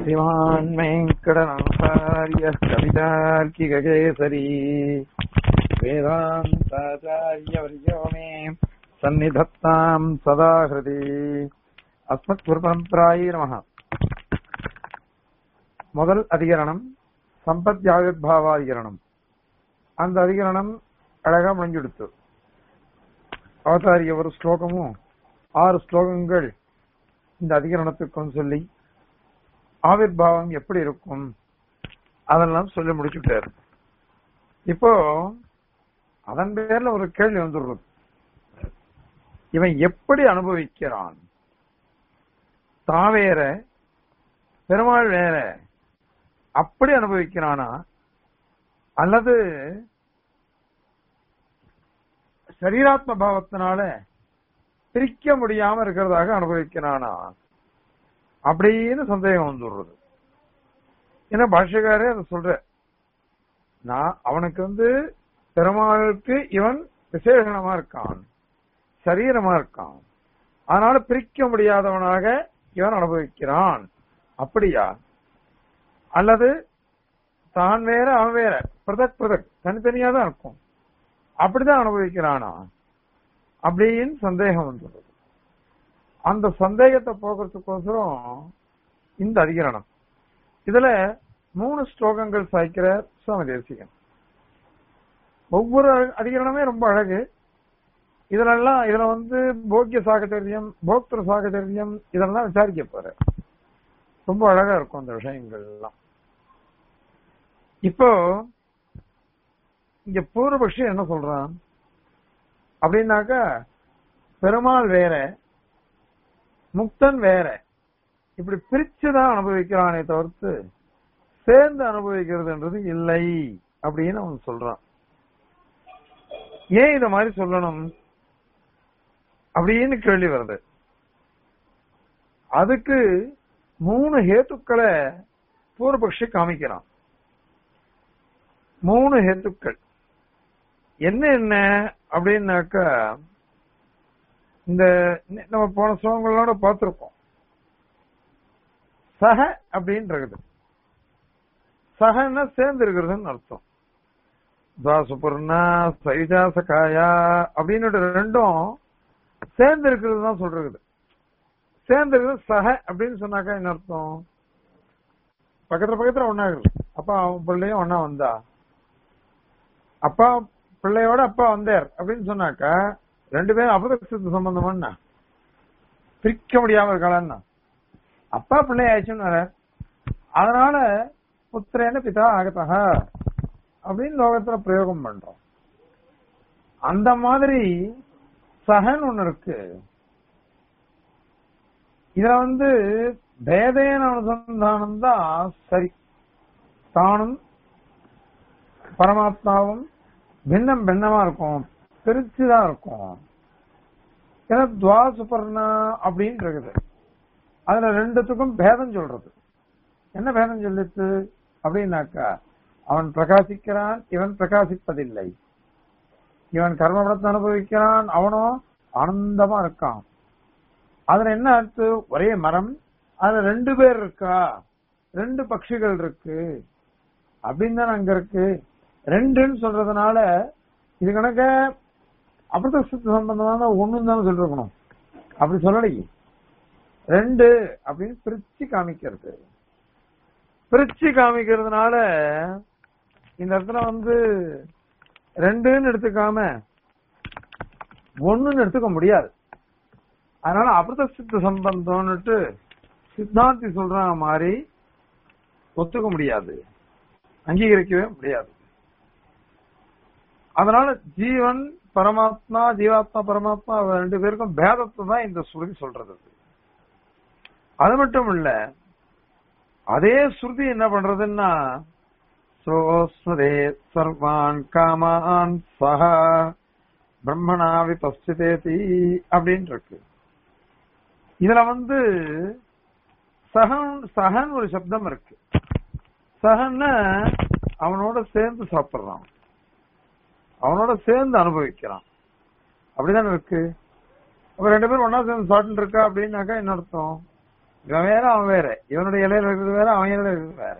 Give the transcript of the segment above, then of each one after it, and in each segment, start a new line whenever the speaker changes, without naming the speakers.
श्रीमान् वेङ्कटनाथार्य कवितार्किककेसरी वेदान्ताचार्यवर्यो मे सन्निधत्ताम् सदा हृदि अस्मत्पुरपरम्परायै நமः முதல் அதிகரணம் சம்பத்யாவிர்பாவாதிகரணம் அந்த அதிகரணம் அழகா முடிஞ்சுடுத்து அவதாரிய ஒரு ஸ்லோகமும் ஆறு ஸ்லோகங்கள் இந்த அதிகரணத்துக்கும் சொல்லி ஆவிர்பாவம் எப்படி இருக்கும் அதெல்லாம் சொல்லி முடிச்சுட்டாரு இப்போ அதன் பேர்ல ஒரு கேள்வி வந்துடுறது இவன் எப்படி அனுபவிக்கிறான் தான் வேற பெருமாள் வேற அப்படி அனுபவிக்கிறானா அல்லது சரீராத்ம பாவத்தினால பிரிக்க முடியாம இருக்கிறதாக அனுபவிக்கிறானா அப்படின்னு சந்தேகம் வந்துடுறது ஏன்னா பாஷ்யக்காரே அதை சொல்ற நான் அவனுக்கு வந்து பெருமாளுக்கு இவன் விசேஷமா இருக்கான் சரீரமா இருக்கான் அதனால பிரிக்க முடியாதவனாக இவன் அனுபவிக்கிறான் அப்படியா அல்லது தான் வேற அவன் வேற பிரதக் பிரதக் தனித்தனியா தான் இருக்கும் அப்படிதான் அனுபவிக்கிறானா அப்படின்னு சந்தேகம் வந்துடுது அந்த சந்தேகத்தை போக்குறதுக்கோசரம் இந்த அதிகரணம் இதுல மூணு ஸ்லோகங்கள் சாய்க்கிற சுவாமி தேசிகன் ஒவ்வொரு அதிகரணமே ரொம்ப அழகு இதுலெல்லாம் இதுல வந்து போக்கிய சாகச்சரியம் போக்திர சாகச்சரியம் இதெல்லாம் விசாரிக்க போற ரொம்ப அழகா இருக்கும் அந்த விஷயங்கள் எல்லாம் இப்போ இங்க பூர்வபக்ஷி என்ன சொல்றான் அப்படின்னாக்கா பெருமாள் வேற முக்தன் வேற இப்படி பிரிச்சுதான் அனுபவிக்கிறானே தவிர்த்து சேர்ந்து அனுபவிக்கிறதுன்றது இல்லை அப்படின்னு அவன் சொல்றான் ஏன் இத மாதிரி சொல்லணும் அப்படின்னு கேள்வி வருது அதுக்கு மூணு ஹேத்துக்களை பூர்வபக்ஷி காமிக்கிறான் மூணு ஹேத்துக்கள் என்ன என்ன அப்படின்னாக்கா இந்த நம்ம போன சோகங்களோட பார்த்திருக்கோம் சக அப்படின்றது சகன்னா சேர்ந்து இருக்கிறதுன்னு அர்த்தம் தாசுபுர்ணா சைஜா சகாயா அப்படின்னு ரெண்டும் சேர்ந்து இருக்கிறது தான் சொல்றது சேர்ந்து இருக்கிறது சக அப்படின்னு சொன்னாக்கா என்ன அர்த்தம் பக்கத்துல பக்கத்துல ஒன்னாகுது அப்பா அவன் பிள்ளையும் ஒன்னா வந்தா அப்பா பிள்ளையோட அப்பா வந்தார் அப்படின்னு சொன்னாக்கா ரெண்டு பேரும் அபதத்து சம்பந்தமா பிரிக்க முடியாம இருக்காளன்னா அப்பா பிள்ளை ஆயிடுச்சுன்னு வர அதனால புத்திரேன பிதா ஆகத்தக அப்படின்னு லோகத்துல பிரயோகம் பண்றோம் அந்த மாதிரி சகன் ஒண்ணு இருக்கு இதுல வந்து பேதேன அனுசந்தானம் தான் சரி தானும் பரமாத்மாவும் பின்னம் பின்னமா இருக்கும் பிரிச்சுதான் இருக்கும் ஏன்னா துவா சுபர்ணா அப்படின்னு இருக்குது அதுல ரெண்டுத்துக்கும் பேதம் சொல்றது என்ன பேதம் சொல்லிச்சு அப்படின்னாக்கா அவன் பிரகாசிக்கிறான் இவன் பிரகாசிப்பதில்லை இவன் கர்மபலத்தை அனுபவிக்கிறான் அவனும் ஆனந்தமா இருக்கான் அதுல என்ன அர்த்து ஒரே மரம் அதுல ரெண்டு பேர் இருக்கா ரெண்டு பட்சிகள் இருக்கு அப்படின்னு தான் அங்க இருக்கு ரெண்டுன்னு சொல்றதுனால இது கணக்க அபதசத்து சம்பந்தமான ஒண்ணுன்னு தானே சொல்லிருக்கணும் அப்படி சொல்லலையே ரெண்டு அப்படின்னு பிரிச்சு காமிக்கிறது பிரிச்சு காமிக்கிறதுனால இந்த இடத்துல வந்து ரெண்டுன்னு எடுத்துக்காம ஒண்ணுன்னு எடுத்துக்க முடியாது அதனால அபிரதசித்த சம்பந்தம்னுட்டு சித்தாந்தி சொல்ற மாதிரி ஒத்துக்க முடியாது அங்கீகரிக்கவே முடியாது அதனால ஜீவன் பரமாத்மா ஜீவாத்மா பரமாத்மா ரெண்டு பேருக்கும் பேதத்தை தான் இந்த ஸ்ருதி சொல்றது அது மட்டும் இல்ல அதே ஸ்ருதி என்ன பண்றதுன்னா சோஸ்மதே சர்வான் காமான் சஹ பிரம்மணா விபஸ்திதேதி அப்படின்னு இருக்கு இதுல வந்து சகன் சகன் ஒரு சப்தம் இருக்கு சகன்னா அவனோட சேர்ந்து சாப்பிடுறான் அவனோட சேர்ந்து அனுபவிக்கிறான் அப்படிதானே இருக்கு அப்ப ரெண்டு பேரும் ஒன்னா சேர்ந்து சாப்பிட்டு இருக்கா அப்படின்னாக்கா என்ன அர்த்தம் இவன் வேற அவன் வேற இவனுடைய இலையில இருக்கிறது வேற அவன் இலையில இருக்கிறது வேற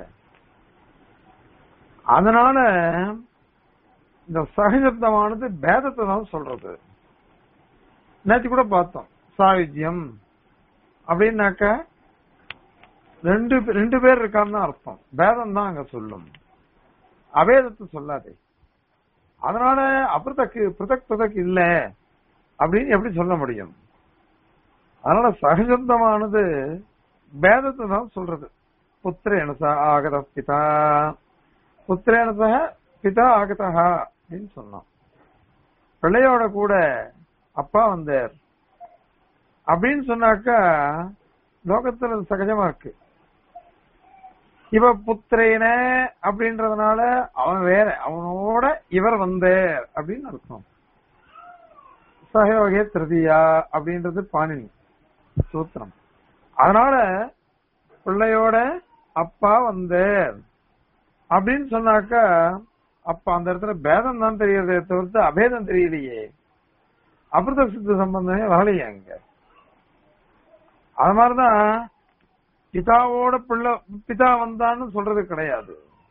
அதனால இந்த சகஜப்தமானது பேதத்தை தான் சொல்றது நேற்று கூட பார்த்தோம் சாயுஜ்யம் அப்படின்னாக்க ரெண்டு ரெண்டு பேர் இருக்கான்னு அர்த்தம் பேதம் தான் அங்க சொல்லும் அபேதத்தை சொல்லாதே அதனால அபிரதக்கு பிரதக் பிரதக் இல்ல அப்படின்னு எப்படி சொல்ல முடியும் அதனால சகஜந்தமானது பேதத்தை தான் சொல்றது புத்திரேன ச ஆகத பிதா புத்திரேன சக பிதா ஆகதா அப்படின்னு சொன்னான் பிள்ளையோட கூட அப்பா வந்தார் அப்படின்னு சொன்னாக்கா லோகத்துல அது சகஜமா இருக்கு இவ புத்திரேன அப்படின்றதுனால அவன் வேற அவனோட இவர் வந்தார் அப்படின்னு அர்த்தம் சகயோகே திருதியா அப்படின்றது பாணினி சூத்திரம் அதனால பிள்ளையோட அப்பா வந்தார் அப்படின்னு சொன்னாக்கா அப்ப அந்த இடத்துல பேதம் தான் தெரியறதே தவிர்த்து அபேதம் தெரியலையே அமிர்த சித்த சம்பந்தமே வரலையே அங்க அது மாதிரிதான் பிதாவோட பிள்ளை பிதா வந்தான்னு சொல்றது கிடையாது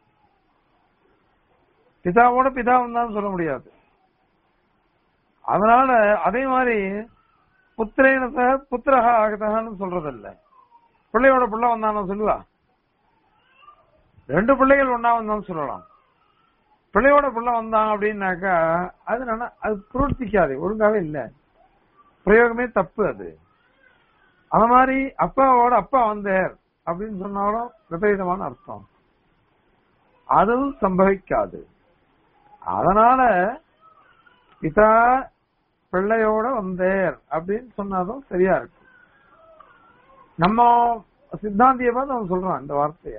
பிதாவோட பிதா வந்தான்னு சொல்ல முடியாது அதனால அதே மாதிரி புத்திரேன சக புத்திரகா ஆகதகான்னு சொல்றது இல்ல பிள்ளையோட பிள்ளை வந்தான்னு சொல்லுவா ரெண்டு பிள்ளைகள் ஒன்னா வந்தான்னு சொல்லலாம் பிள்ளையோட பிள்ளை வந்தான் அப்படின்னாக்கா அது என்ன அது பிரவர்த்திக்காது ஒழுங்காவே இல்ல பிரயோகமே தப்பு அது அந்த மாதிரி அப்பாவோட அப்பா வந்தார் அப்படின்னு சொன்னாலும் விபரீதமான அர்த்தம் அதுவும் சம்பவிக்காது அதனால பிதா பிள்ளையோட வந்தேர் அப்படின்னு சொன்னாதான் சரியா இருக்கு நம்ம சித்தாந்திய பார்த்து அவன் சொல்றான் இந்த வார்த்தைய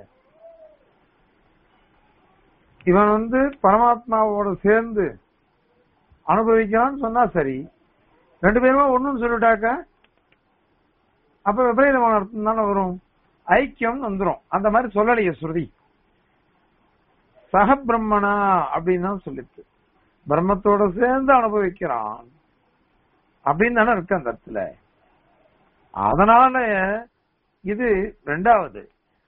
இவன் வந்து பரமாத்மாவோட சேர்ந்து அனுபவிக்கிறான்னு சொன்னா சரி ரெண்டு பேருமே ஒண்ணுன்னு சொல்லிட்டாக்க அப்ப விபரீதமான அர்த்தம் தானே வரும் ஐக்கியம் வந்துரும் அந்த மாதிரி சொல்லலையே ஸ்ருதி சக பிரம்மனா அப்படின்னு தான் சொல்லிச்சு பிரம்மத்தோட சேர்ந்து அனுபவிக்கிறான் அப்படின்னு தானே இருக்கு அந்த இடத்துல அதனால இது ரெண்டாவது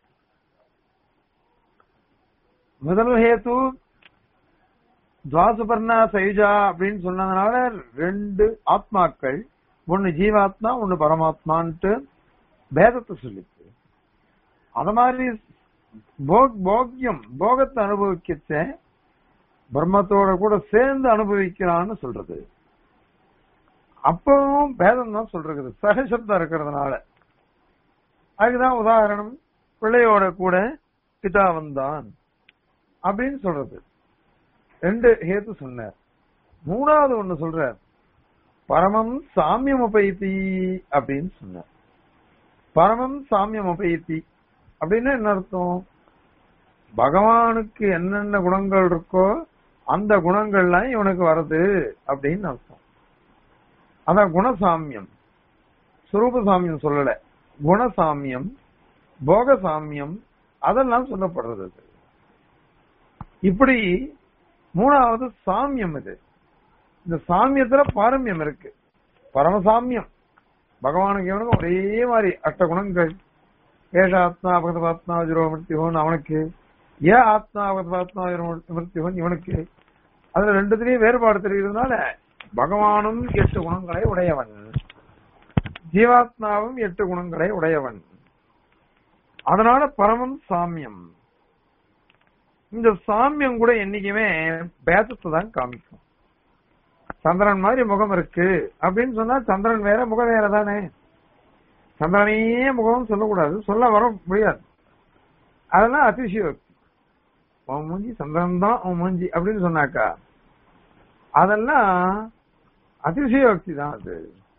முதல் ஹேத்து துவாசுபர்ணா சயுஜா அப்படின்னு சொன்னதுனால ரெண்டு ஆத்மாக்கள் ஒன்னு ஜீவாத்மா ஒன்னு பரமாத்மான்ட்டு பேதத்தை சொல்லிச்சு அத மாதிரி போக் போக்கியம் போகத்தை அனுபவிக்கச்ச பிரம்மத்தோட கூட சேர்ந்து அனுபவிக்கிறான்னு சொல்றது அப்பவும் பேதம் தான் சொல்றது சகசப்தம் இருக்கிறதுனால அதுக்குதான் உதாரணம் பிள்ளையோட கூட பிதா வந்தான் அப்படின்னு சொல்றது ரெண்டு ஹேத்து சொன்னார் மூணாவது ஒண்ணு சொல்றார் பரமம் சாமியம் உபயத்தி அப்படின்னு சொன்னார் பரமம் சாமியம் உபயத்தி அப்படின்னு என்ன அர்த்தம் பகவானுக்கு என்னென்ன குணங்கள் இருக்கோ அந்த குணங்கள்லாம் இவனுக்கு வருது அப்படின்னு அர்த்தம் அதான் குணசாமியம் சுரூப சாமியம் சொல்லல குணசாமியம் போக சாமியம் அதெல்லாம் சொல்லப்படுறது அது. இப்படி மூணாவது சாமியம் இது இந்த சாமியத்துல பாரமியம் இருக்கு பரமசாமியம் பகவானுக்கு இவனுக்கு ஒரே மாதிரி அஷ்ட குணங்கள் ஏஷ ஆத்மா அபகதாத்மா விரோமிருத்தியோன் அவனுக்கு ஏ ஆத்மா அபகதாத்மா விரோமிருத்தியோன் இவனுக்கு அதுல ரெண்டுத்திலையும் வேறுபாடு தெரிகிறதுனால பகவானும் எட்டு குணங்களை உடையவன் ஜீவாத்மாவும் எட்டு குணங்களை உடையவன் அதனால பரமம் சாமியம் இந்த சாமியம் கூட என்னைக்குமே பேதத்தை தான் காமிக்கும் சந்திரன் மாதிரி முகம் இருக்கு அப்படின்னு சொன்னா சந்திரன் வேற முகம் வேற தானே சந்திரனையே முகம் சொல்லக்கூடாது சொல்ல வர முடியாது அதெல்லாம் அதிசயோக்தி உன் மூஞ்சி சந்திரன் தான் உன் மூஞ்சி அப்படின்னு சொன்னாக்கா அதெல்லாம் அதிசயோக்தி தான் அது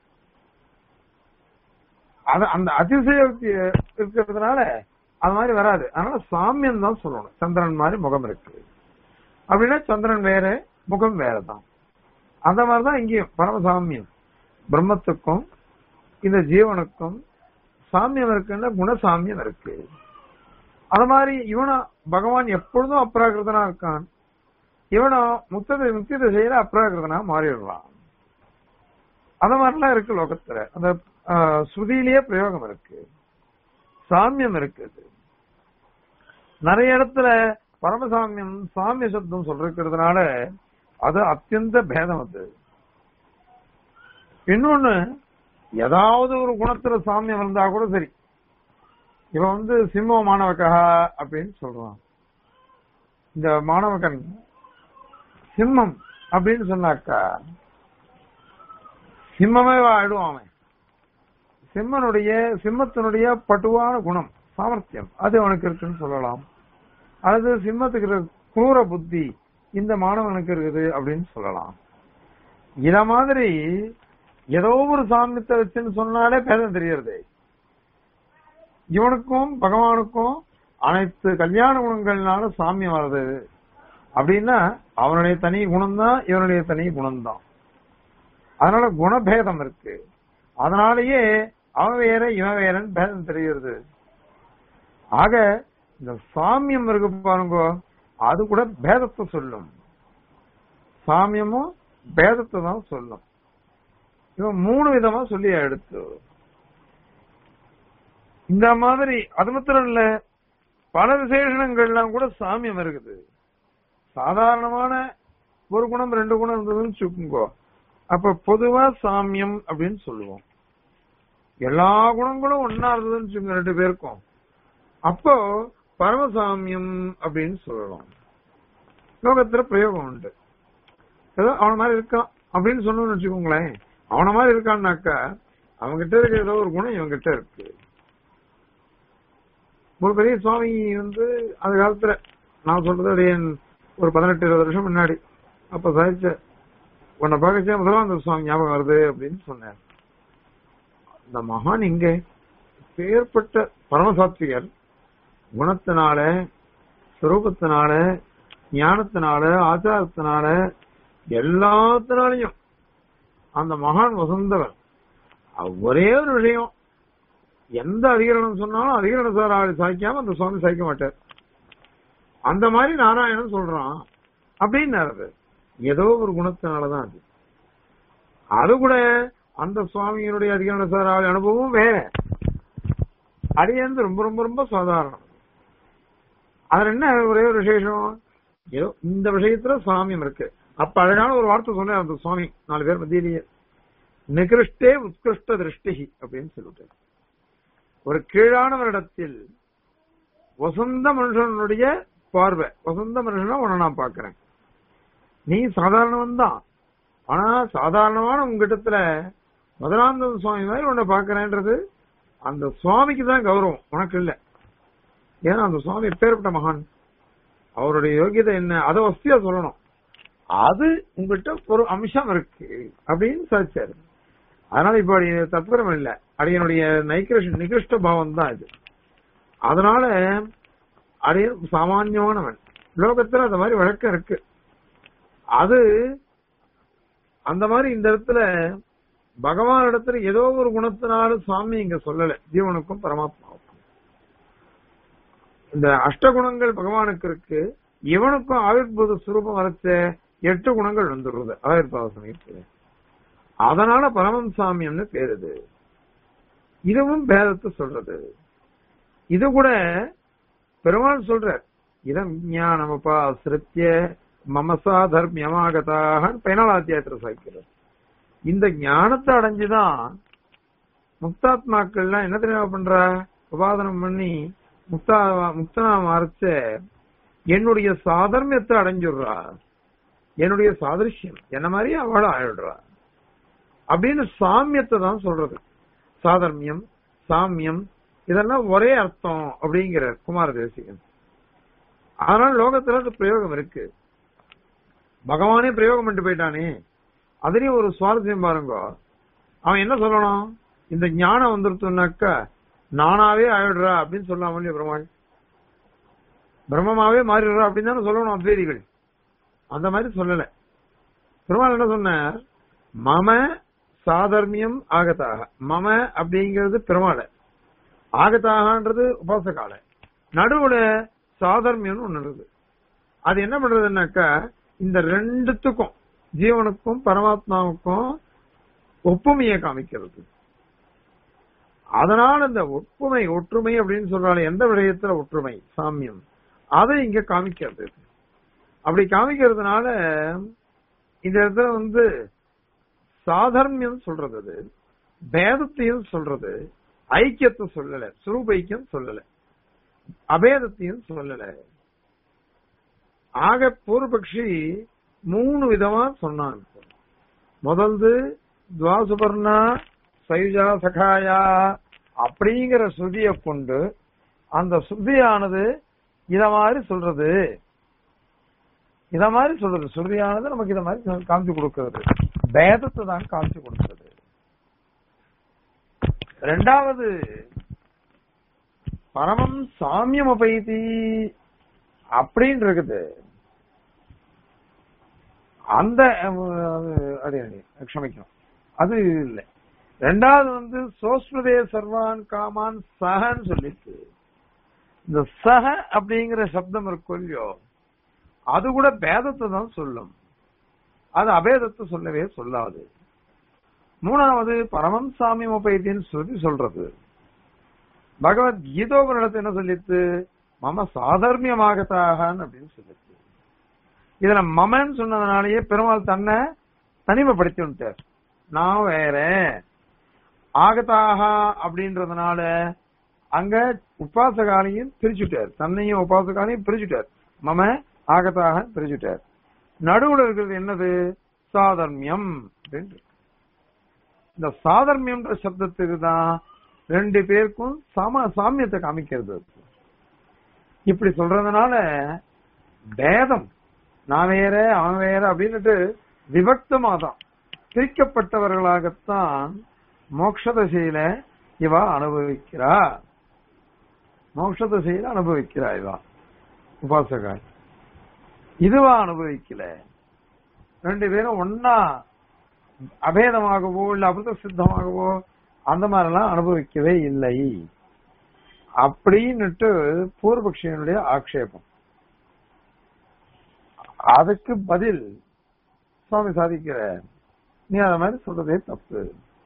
அது அந்த அதிசயோக்தி இருக்கிறதுனால அது மாதிரி வராது அதனால சாமியம் தான் சொல்லணும் சந்திரன் மாதிரி முகம் இருக்கு அப்படின்னா சந்திரன் வேற முகம் வேறதான் அந்த மாதிரிதான் இங்கேயும் பரமசாமியம் பிரம்மத்துக்கும் இந்த ஜீவனுக்கும் சாமியம் இருக்குன்னா குணசாமியம் இருக்கு அது மாதிரி இவனா பகவான் எப்பொழுதும் அப்ராகிருதனா இருக்கான் இவனா முக்த முக்தி திசையில அப்ராகிருதனா மாறிடுறான் அந்த மாதிரிலாம் இருக்கு லோகத்துல அந்த ஆஹ், ஸ்ருதியிலேயே பிரயோகம் இருக்கு சாமியம் இருக்குது நிறைய இடத்துல பரமசாமியம் சாமிய சப்தம் சொல்றதுனால அது அத்தியந்த பேதம் அது இன்னொன்னு ஏதாவது ஒரு குணத்துல சாமியம் இருந்தா கூட சரி இவன் வந்து சிம்ம மாணவக்கா அப்படின்னு சொல்றான் இந்த மாணவகன் சிம்மம் அப்படின்னு சொன்னாக்கா சிம்மமே ஆயிடுவான் அவன் சிம்மனுடைய சிம்மத்தினுடைய பட்டுவான குணம் சாமர்த்தியம் அது அவனுக்கு இருக்குன்னு சொல்லலாம் அல்லது சிம்மத்துக்கு இருக்கிற குரூர புத்தி இந்த மாணவனுக்கு இருக்குது அப்படின்னு சொல்லலாம் இத மாதிரி ஏதோ ஒரு சாமியத்தை வச்சுன்னு சொன்னாலே பேதம் தெரியறது இவனுக்கும் பகவானுக்கும் அனைத்து கல்யாண குணங்கள்னால சாமியம் வருது அப்படின்னா அவனுடைய தனி குணம்தான் இவனுடைய தனி குணம்தான் அதனால குணபேதம் இருக்கு அதனாலேயே அவன் வேற இவன் வேறன்னு பேதம் தெரிகிறது ஆக இந்த சாமியம் இருக்கு பாருங்க அது கூட பேதத்தை சொல்லும் சாமியமும் பேதத்தை தான் சொல்லும் இவன் மூணு விதமா சொல்லி எடுத்து இந்த மாதிரி அது மாத்திரம் இல்ல பல விசேஷணங்கள்லாம் கூட சாமியம் இருக்குது சாதாரணமான ஒரு குணம் ரெண்டு குணம் இருந்ததுன்னு வச்சுக்கோங்க அப்ப பொதுவா சாமியம் அப்படின்னு சொல்லுவோம் எல்லா குணங்களும் ஒன்னா இருந்ததுன்னு வச்சுக்கோங்க ரெண்டு பேருக்கும் அப்போ பரமசாமியம் அப்படின்னு சொல்லலாம் லோகத்துல பிரயோகம் உண்டு ஏதோ அவன மாதிரி இருக்கான் அப்படின்னு சொன்னோம்னு வச்சுக்கோங்களேன் அவன மாதிரி இருக்கான்னாக்கா அவன்கிட்ட இருக்க ஏதோ ஒரு குணம் இவன்கிட்ட இருக்கு ஒரு பெரிய சுவாமி வந்து அந்த காலத்துல நான் சொல்றது அப்படியே ஒரு பதினெட்டு இருபது வருஷம் முன்னாடி அப்ப சாதிச்ச உன்னை பார்க்கச்சே முதலாந்த சுவாமி ஞாபகம் வருது அப்படின்னு சொன்னார் இந்த மகான் இங்க பேர்பட்ட பரமசாத்விகர் குணத்தினால சுரூபத்தினால ஞானத்தினால ஆச்சாரத்தினால எல்லாத்தினாலையும் அந்த மகான் வசந்தவர் ஒரே ஒரு விஷயம் எந்த அதிகரணம் சொன்னாலும் அதிகரண சார் ஆளு சாய்க்காம அந்த சுவாமி சாய்க்க மாட்டார் அந்த மாதிரி நாராயணன் சொல்றான் அப்படின்னு அது ஏதோ ஒரு குணத்தினாலதான் அது அது கூட அந்த சுவாமியினுடைய அதிகரண சார் ஆளு அனுபவம் வேற அடியந்து ரொம்ப ரொம்ப ரொம்ப சாதாரணம் அதுல என்ன ஒரே ஒரு விசேஷம் ஏதோ இந்த விஷயத்துல சாமியம் இருக்கு அப்ப அழகான ஒரு வார்த்தை சொன்னார் அந்த சுவாமி நாலு பேர் மத்தியிலேயே நிகிருஷ்டே உத்கிருஷ்ட திருஷ்டி அப்படின்னு சொல்லிட்டு ஒரு கீழானவரிடத்தில் வசந்த மனுஷனுடைய பார்வை வசந்த மனுஷனா உன்னை நான் பாக்குறேன் நீ சாதாரணவன் தான் ஆனா சாதாரணமான உங்ககிட்டத்துல மதுராந்தக சுவாமி மாதிரி உன்னை பாக்குறேன்றது அந்த சுவாமிக்கு தான் கௌரவம் உனக்கு இல்ல ஏன்னா அந்த சுவாமி எப்பேற்பட்ட மகான் அவருடைய யோகியதை என்ன அதை வசதியா சொல்லணும் அது உங்ககிட்ட ஒரு அம்சம் இருக்கு அப்படின்னு சாதிச்சாரு அதனால இப்ப தத்பரம் இல்ல அடியனுடைய நைகிருஷ்ண நிகிருஷ்ட பாவம் தான் இது அதனால அடியன் சாமான்யமானவன் லோகத்துல அந்த மாதிரி வழக்கம் இருக்கு அது அந்த மாதிரி இந்த இடத்துல பகவான் இடத்துல ஏதோ ஒரு குணத்தினால சுவாமி இங்க சொல்லல ஜீவனுக்கும் பரமாத்மாவுக்கும் இந்த அஷ்டகுணங்கள் பகவானுக்கு இருக்கு இவனுக்கும் ஆயுர்பூத சுரூபம் வரைச்ச எட்டு குணங்கள் வந்துடுறது ஆயுர்பாத சமயத்துல அதனால பரமம் சாமியம்னு பேருது இதுவும் பேதத்தை சொல்றது இது கூட பெருமாள் சொல்ற இதம் ஞானமப்பா சிருத்திய மமசா தர்மியமாகதாக பதினாலாத்தியாயத்துல சாய்க்கிறார் இந்த ஞானத்தை அடைஞ்சுதான் முக்தாத்மாக்கள்லாம் என்ன தெரியுமா பண்றா உபாதனம் பண்ணி முக்தா முக்தனா மறைச்ச என்னுடைய சாதர்மியத்தை அடைஞ்சுடுறா என்னுடைய சாதரிஷ்யம் என்ன மாதிரியே அவள ஆயிடுறா அப்படின்னு சாமியத்தை தான் சொல்றது சாதர்மியம் சாமியம் இதெல்லாம் ஒரே அர்த்தம் அப்படிங்கிற குமார தேசிகன் அதனால லோகத்துல அது பிரயோகம் இருக்கு பகவானே பிரயோகம் பண்ணிட்டு போயிட்டானே அதுலயும் ஒரு சுவாரஸ்யம் பாருங்க அவன் என்ன சொல்லணும் இந்த ஞானம் வந்துருத்துனாக்கா நானாவே ஆயிடுறா அப்படின்னு சொல்லலாம் இல்லையா பெருமாள் பிரம்மமாவே மாறிடுறா அப்படின்னு தானே சொல்லணும் அத்வேதிகள் அந்த மாதிரி சொல்லல பெருமாள் என்ன சொன்னார் மம சாதர்மியம் ஆகத்தாக மம அப்படிங்கிறது பெருமாளை ஆகத்தாகன்றது உபாசகால நடுவுல சாதர்மியம்னு ஒண்ணு இருக்குது அது என்ன பண்றதுன்னாக்கா இந்த ரெண்டுத்துக்கும் ஜீவனுக்கும் பரமாத்மாவுக்கும் ஒப்புமையை காமிக்கிறது அதனால இந்த ஒப்புமை ஒற்றுமை அப்படின்னு சொல்றாங்க எந்த விடயத்துல ஒற்றுமை சாமியம் அதை இங்க காமிக்கிறது அப்படி காமிக்கிறதுனால இந்த இடத்துல வந்து சாதர்மியம் சொல்றது அது பேதத்தையும் சொல்றது ஐக்கியத்தை சொல்லல சுரூப ஐக்கியம் சொல்லல அபேதத்தையும் சொல்லல ஆக பூர்வபக்ஷி மூணு விதமா சொன்னான் முதல்து துவாசுபர்ணா சயுஜா சகாயா அப்படிங்கிற ஸ்ருதிய கொண்டு அந்த ஸ்ருதியானது இத மாதிரி சொல்றது இத மாதிரி சொல்றது ஸ்ருதியானது நமக்கு இத மாதிரி காமிச்சு கொடுக்கிறது பேதத்தை தான் காமிச்சு கொடுக்கிறது ரெண்டாவது பரமம் சாமியம் அபைதி அப்படின்னு இருக்குது அந்த அஹ், அடி அடி க்ஷமிக்கணும் அது இல்லை ரெண்டாவது வந்து சோஸ்மதே சர்வான் காமான் சஹன்னு சொல்லிட்டு இந்த சஹ அப்படிங்கிற சப்தம் இருக்கும் இல்லையோ அது கூட பேதத்தை தான் சொல்லும் அது அபேதத்தை சொல்லவே சொல்லாது மூணாவது பரமம் சாமி உபயத்தின்னு சொல்லி சொல்றது பகவத் கீதோபனிடத்தை என்ன சொல்லித்து மம சாதர்மியமாகத்தாகன்னு அப்படின்னு சொல்லிச்சு இதுல மமன்னு சொன்னதுனாலயே பெருமாள் தன்னை தனிமைப்படுத்தி விட்டார் நான் வேற ஆகதாக அப்படின்றதுனால அங்க உபாசகாலையும் பிரிச்சுட்டார் தன்னையும் உபாசகாலையும் பிரிச்சுட்டார் மம ஆகதாக பிரிச்சுட்டார் நடுவுல இருக்கிறது என்னது சாதர்மியம் அப்படின்னு இருக்கு. இந்த சாதர்மியம்ன்ற சப்தத்துக்கு தான் ரெண்டு பேருக்கும் சம சாமியத்தை காமிக்கிறது அது. இப்படி சொல்றதுனால பேதம் நான் வேற அவன் வேற அப்படின்னுட்டு விபக்தமா தான் பிரிக்கப்பட்டவர்களாகத்தான் மோட்ச தசையில இவா அனுபவிக்கிறா மோட்ச தசையில அனுபவிக்கிறா இவா உபாசகா இதுவா அனுபவிக்கல ரெண்டு பேரும் ஒன்னா அபேதமாகவோ இல்ல அபுத சித்தமாகவோ அந்த மாதிரிலாம் அனுபவிக்கவே இல்லை அப்படின்னுட்டு பூர்வபக்ஷியனுடைய ஆக்ஷேபம் அதுக்கு பதில் சுவாமி சாதிக்கிற நீ அத மாதிரி சொல்றதே தப்பு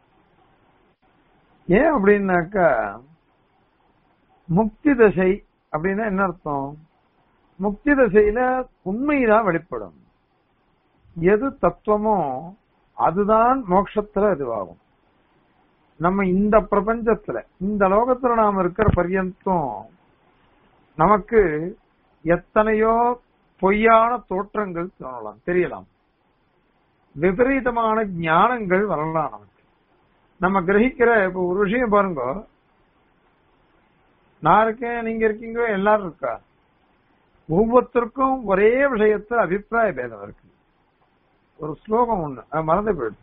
ஏன் அப்படின்னாக்கா முக்தி தசை அப்படின்னா என்ன அர்த்தம் முக்தி தசையில உண்மைதான் வெளிப்படும் எது தத்துவமோ அதுதான் மோட்சத்துல இதுவாகும் நம்ம இந்த பிரபஞ்சத்துல இந்த லோகத்துல நாம இருக்கிற பர்யந்தம் நமக்கு எத்தனையோ பொய்யான தோற்றங்கள் தோணலாம் தெரியலாம் விபரீதமான ஞானங்கள் வரலாம் நமக்கு நம்ம கிரகிக்கிற இப்ப ஒரு விஷயம் பாருங்க நான் இருக்கேன் நீங்க இருக்கீங்க எல்லாரும் இருக்கா ஒவ்வொருத்தருக்கும் ஒரே விஷயத்துல அபிப்பிராய பேதம் இருக்கு ஒரு ஸ்லோகம் ஒண்ணு அது மறந்து போயிடுச்சு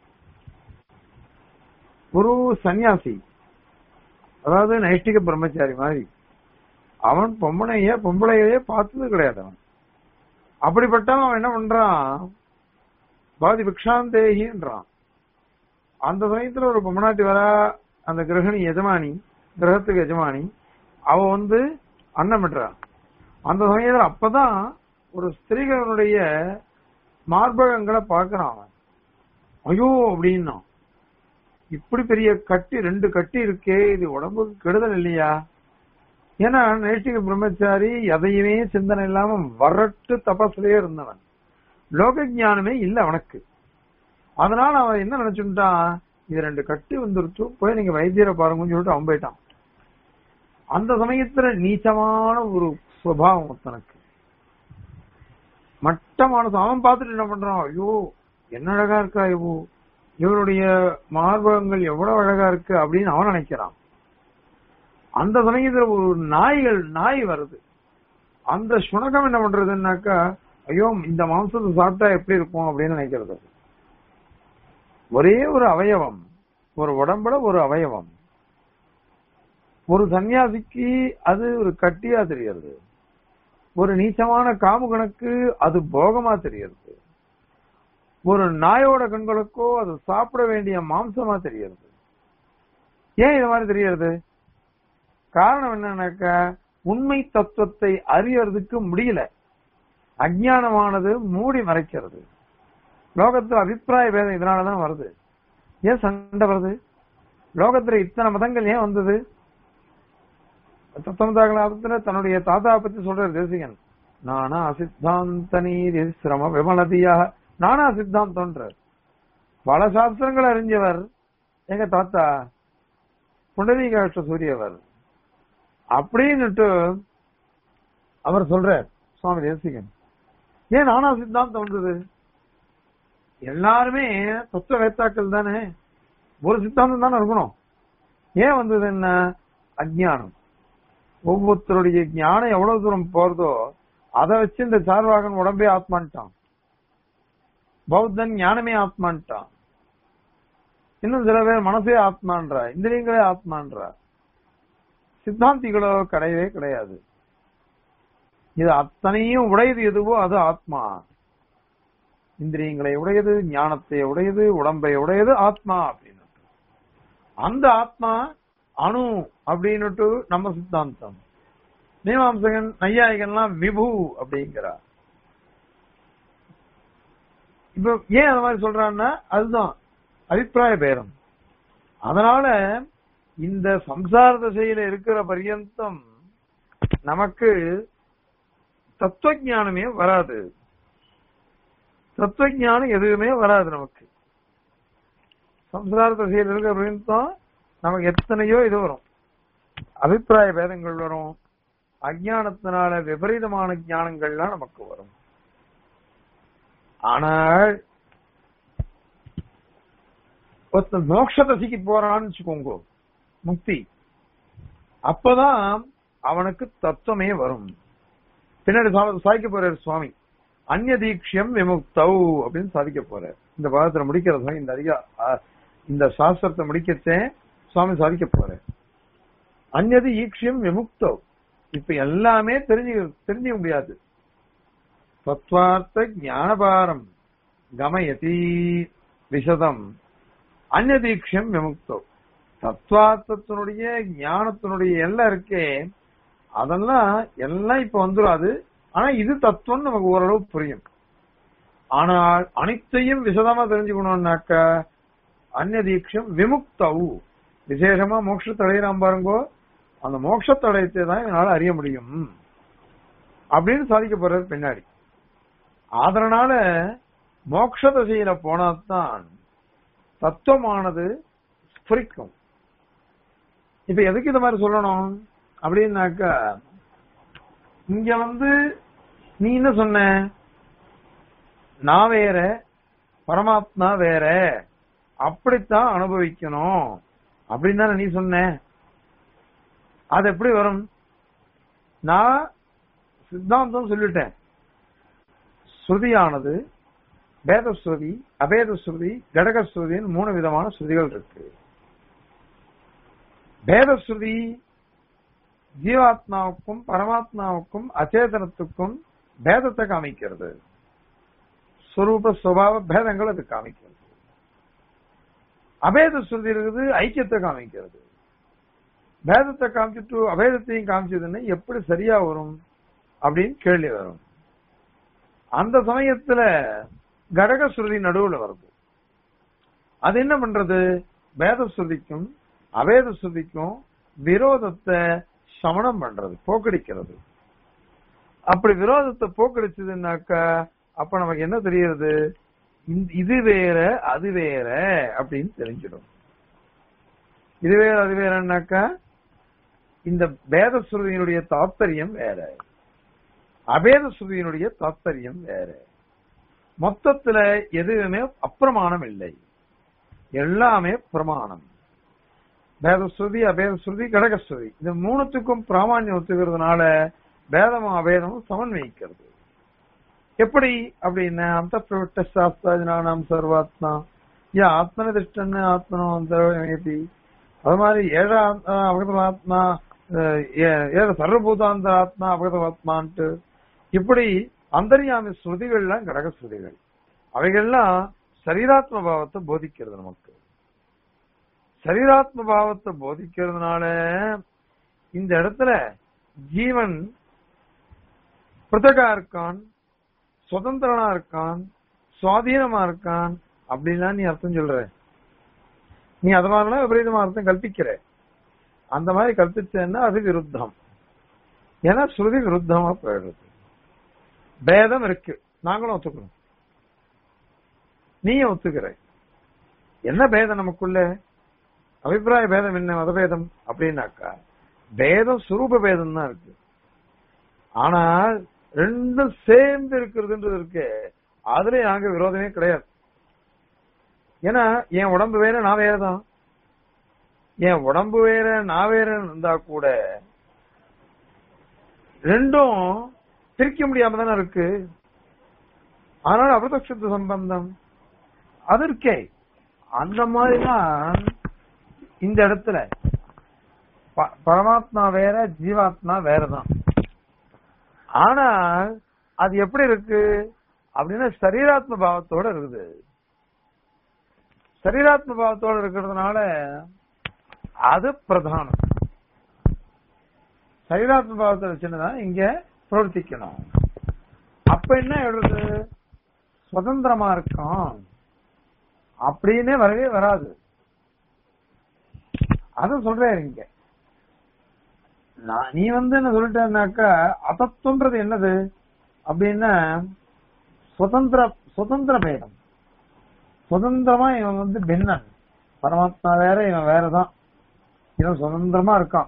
ஒரு சன்னியாசி அதாவது நைஷ்டிக பிரம்மச்சாரி மாதிரி அவன் பொம்பளைய பொம்பளையே பார்த்தது கிடையாது அவன் அப்படிப்பட்டவன் அவன் என்ன பண்றான் பாதி பிக்ஷாந்தேகின்றான் அந்த சமயத்துல ஒரு பொம்மநாட்டி வர அந்த கிரகணி எஜமானி கிரகத்துக்கு எஜமானி அவ வந்து அன்னம் விட்டுறான் அந்த சமயத்துல அப்பதான் ஒரு ஸ்திரீகளுடைய மார்பகங்களை பார்க்கறான் அவன் ஐயோ அப்படின்னா இப்படி பெரிய கட்டி ரெண்டு கட்டி இருக்கே இது உடம்புக்கு கெடுதல் இல்லையா ஏன்னா நைஷ்டிக பிரம்மச்சாரி எதையுமே சிந்தனை இல்லாம வரட்டு தபஸ்லயே இருந்தவன் லோக ஞானமே இல்ல அவனுக்கு அதனால அவன் என்ன நினைச்சுட்டான் இது ரெண்டு கட்டி வந்துருச்சு போய் நீங்க வைத்தியரை பாருங்கன்னு சொல்லிட்டு அவன் போயிட்டான் அந்த சமயத்துல நீச்சமான ஒரு சுபாவம் தனக்கு மட்டமான சு- அவன் பார்த்துட்டு என்ன பண்றான் ஐயோ என்ன அழகா இருக்கா ஐயோ இவருடைய மார்பகங்கள் எவ்வளவு அழகா இருக்கு அப்படின்னு அவன் நினைக்கிறான் அந்த சமயத்துல ஒரு நாய்கள் நாய் வருது அந்த சுணகம் என்ன பண்றதுன்னாக்கா ஐயோ இந்த மாംസத்தை சாப்பிட்டா எப்படி இருக்கும் அப்படின்னு நினைக்கிறது ஒரே ஒரு அவயவம் ஒரு உடம்புல ஒரு அவயவம் ஒரு சன்னியாசிக்கு அது ஒரு கட்டியா தெரியறது ஒரு நீச்சமான காமுகனுக்கு அது போகமா தெரியறது ஒரு நாயோட கண்களுக்கோ அது சாப்பிட வேண்டிய மாംசமா தெரியறது ஏன் இது மாதிரி தெரியறது காரணம் என்னன்னாக்கா உண்மை தத்துவத்தை அறியறதுக்கு முடியல அஜ்ஞானமானது மூடி மறைக்கிறது லோகத்துல அபிப்பிராய பேதம் இதனாலதான் வருது ஏன் சண்டை வருது லோகத்துல இத்தனை மதங்கள் ஏன் வந்தது தத்தமதாகலாபத்துல தன்னுடைய தாத்தா பத்தி சொல்ற தேசிகன் நானா சித்தாந்த நீதி சிரம விமலதியாக நானா சித்தாந்தம்ன்றார் பல சாஸ்திரங்கள் அறிஞ்சவர் எங்க தாத்தா புண்டரீகாஷ்ட சூரியவர் அப்படின்னுட்டு அவர் சொல்றார் சுவாமி தேசிகன் ஏன் நானா சித்தாந்தம் வந்தது எல்லாருமே தத்துவ வேத்தாக்கள் தானே ஒரு சித்தாந்தம் தானே இருக்கணும் ஏன் வந்தது என்ன அஜ்ஞானம் ஒவ்வொருத்தருடைய ஞானம் எவ்வளவு தூரம் போறதோ அதை வச்சு இந்த சார்வாகன் உடம்பே ஆத்மான்ட்டான் பௌத்தன் ஞானமே ஆத்மான்ட்டான் இன்னும் சில பேர் மனசே ஆத்மான்றா இந்திரியங்களே ஆத்மான்றா சித்தாந்திகளோ கிடையவே கிடையாது இது அத்தனையும் உடையது எதுவோ அது ஆத்மா இந்திரியங்களை உடையது ஞானத்தை உடையது உடம்பை உடையது ஆத்மா அப்படின்னு அந்த ஆத்மா அணு அப்படின்னுட்டு நம்ம சித்தாந்தம் மீமாம்சகன் நையாயிகன்லாம் விபு அப்படிங்கிறார் இப்ப ஏன் அந்த மாதிரி சொல்றான்னா அதுதான் அபிப்பிராய பேரம் அதனால இந்த சம்சார திசையில இருக்கிற பரியந்தம் நமக்கு தத்துவ ஞானமே வராது தத்துவ ஞானம் எதுவுமே வராது நமக்கு சம்சார திசையில் இருக்கிற பரியந்தம் நமக்கு எத்தனையோ இது வரும் அபிப்பிராய பேதங்கள் வரும் அஜானத்தினால விபரீதமான ஞானங்கள்லாம் நமக்கு வரும் ஆனால் ஒருத்தன் மோட்ச தசைக்கு போறான்னு வச்சுக்கோங்க முக்தி அப்பதான் அவனுக்கு தத்துவமே வரும் பின்னாடி சா- சாதிக்க போறாரு சுவாமி அந்நிய தீட்சியம் விமுக்தௌ அப்படின்னு சாதிக்க போறார் இந்த பாகத்துல முடிக்கிறது இந்த அதிக அ, இந்த சாஸ்திரத்தை முடிக்கத்தே சுவாமி சாதிக்க போறார் அந்நது ஈக்ஷியம் விமுக்தௌ இப்ப எல்லாமே தெரிஞ்சு தெரிஞ்சுக்க முடியாது தத்வார்த்த ஞானபாரம் கமயதி விசதம் அந்நதீக்ஷம் விமுக்தோ தத்வார்த்தத்தினுடைய ஞானத்தினுடைய எல்லாம் இருக்கே அதெல்லாம் எல்லாம் இப்ப வந்துடும் அது ஆனா இது தத்துவம் நமக்கு ஓரளவு புரியும் ஆனால் அனைத்தையும் விசதமா தெரிஞ்சுக்கணும்னாக்க அந்நதீக்ஷம் விமுக்தவு விசேஷமா மோட்சத்தடையிறான் பாருங்கோ அந்த மோட்சத்தடயத்தை தான் என்னால அறிய முடியும் அப்படின்னு சாதிக்க போறாரு பின்னாடி அதனால மோட்ச திசையில போனாதான் தத்துவமானது ஸ்புரிக்கும் இப்ப எதுக்கு இந்த மாதிரி சொல்லணும் அப்படின்னாக்கா இங்க வந்து நீ என்ன சொன்ன நான் வேற பரமாத்மா வேற அப்படித்தான் அனுபவிக்கணும் அப்படின்னு தானே நீ சொன்ன அது எப்படி வரும் நான் சித்தாந்தம் சொல்லிட்டேன் ஸ்ருதியானது வேத ஸ்ருதி அபேத ஸ்ருதி கடக ஸ்ருதின்னு மூணு விதமான ஸ்ருதிகள் இருக்கு வேத ஸ்ருதி ஜீவாத்மாவுக்கும் பரமாத்மாவுக்கும் அச்சேதனத்துக்கும் பேதத்தை காமிக்கிறது ஸ்வரூப சுபாவ பேதங்கள் அது காமிக்கிறது அபேத ஸ்ருதி இருக்குது ஐக்கியத்தை காமிக்கிறது பேதத்தை காமிச்சிட்டு அபேதத்தையும் காமிச்சதுன்னு எப்படி சரியா வரும் அப்படின்னு கேள்வி வரும் அந்த சமயத்துல கடக ஸ்ருதி நடுவுல வருது அது என்ன பண்றது வேத ஸ்ருதிக்கும் அவேத ஸ்ருதிக்கும் விரோதத்தை சமணம் பண்றது போக்கடிக்கிறது அப்படி விரோதத்தை போக்கடிச்சதுன்னாக்கா அப்ப நமக்கு என்ன தெரியுது இந்த- இது வேற அது வேற அப்படின்னு தெரிஞ்சிடும் இது வேற அது வேறன்னாக்கா இந்த வேத ஸ்ருதியினுடைய தாத்பரியம் வேற அபேத ஸ்ருதியினுடைய தாத்பரியம் வேற மொத்தத்துல எதுவுமே அப்பிரமாணம் இல்லை எல்லாமே பிரமாணம் வேதஸ்ருதி அபேதஸ்ருதி கடகஸ்ருதி இந்த மூணுத்துக்கும் பிராமான்யம் ஒத்துக்கிறதுனால வேதமும் அபேதமும் சமன்வயிக்கிறது எப்படி அப்படின்னா அந்த பிரவட்ட சாஸ்திராஜனானாம் சர்வாத்மா யா ஆத்மனிதிஷ்டன் ஆத்மனோ அந்தரவயதி அது மாதிரி ஏழ அபகதமாத்மா ஏழ சர்வபூதாந்த ஆத்மா அபகதமாத்மான்ட்டு இப்படி அந்தரியாமி ஸ்ருதிகள்லாம் கடக ஸ்ருதிகள் அவைகள்லாம் சரீராத்ம பாவத்தை போதிக்கிறது நமக்கு சரீராத்ம பாவத்தை போதிக்கிறதுனால இந்த இடத்துல ஜீவன் பிருத்தகா இருக்கான் சுதந்திரனா இருக்கான் சுவாதீனமா இருக்கான் அப்படின்லாம் நீ அர்த்தம் சொல்ற நீ அது மாதிரிலாம் விபரீதமா அர்த்தம் கல்பிக்கிற அந்த மாதிரி கல்பிச்சேன்னா அது விருத்தம் ஏன்னா ஸ்ருதி விருத்தமா போயிடுறது பேதம் இருக்கு நாங்களும் ஒத்துக்கிறோம் நீயும் ஒத்துக்கிற என்ன பேதம் நமக்குள்ள அபிப்பிராய பேதம் என்ன மதபேதம் அப்படின்னாக்கா பேதம் சுரூப பேதம் தான் இருக்கு ஆனால் ரெண்டும் சேர்ந்து இருக்கிறதுன்றது இருக்கு அதுல நாங்க விரோதமே கிடையாது ஏன்னா என் உடம்பு வேற நான் வேறதான் என் உடம்பு வேற நான் வேற இருந்தா கூட ரெண்டும் பிரிக்க முடியாம தானே இருக்கு அதனால அபதக்ஷத்து சம்பந்தம் அது இருக்கே அந்த மாதிரிதான் இந்த இடத்துல ப- பரமாத்மா வேற ஜீவாத்மா வேறதான் ஆனால் அது எப்படி இருக்கு அப்படின்னா சரீராத்ம பாவத்தோட இருக்குது சரீராத்ம பாவத்தோட இருக்கிறதுனால அது பிரதானம் சரீராத்ம பாவத்தை வச்சுதான் இங்க பிரவர்த்திக்கணும் அப்ப என்ன எழுது சுதந்திரமா இருக்கும் அப்படின்னே வரவே வராது அத சொல்றேன் இங்க நான் நீ வந்து என்ன சொல்லிட்டேன்னாக்கா அதத்துவன்றது என்னது அப்படின்னா சுதந்திர சுதந்திர பேதம் சுதந்திரமா இவன் வந்து பின்னன் பரமாத்மா வேற இவன் வேறதான் இவன் சுதந்திரமா இருக்கான்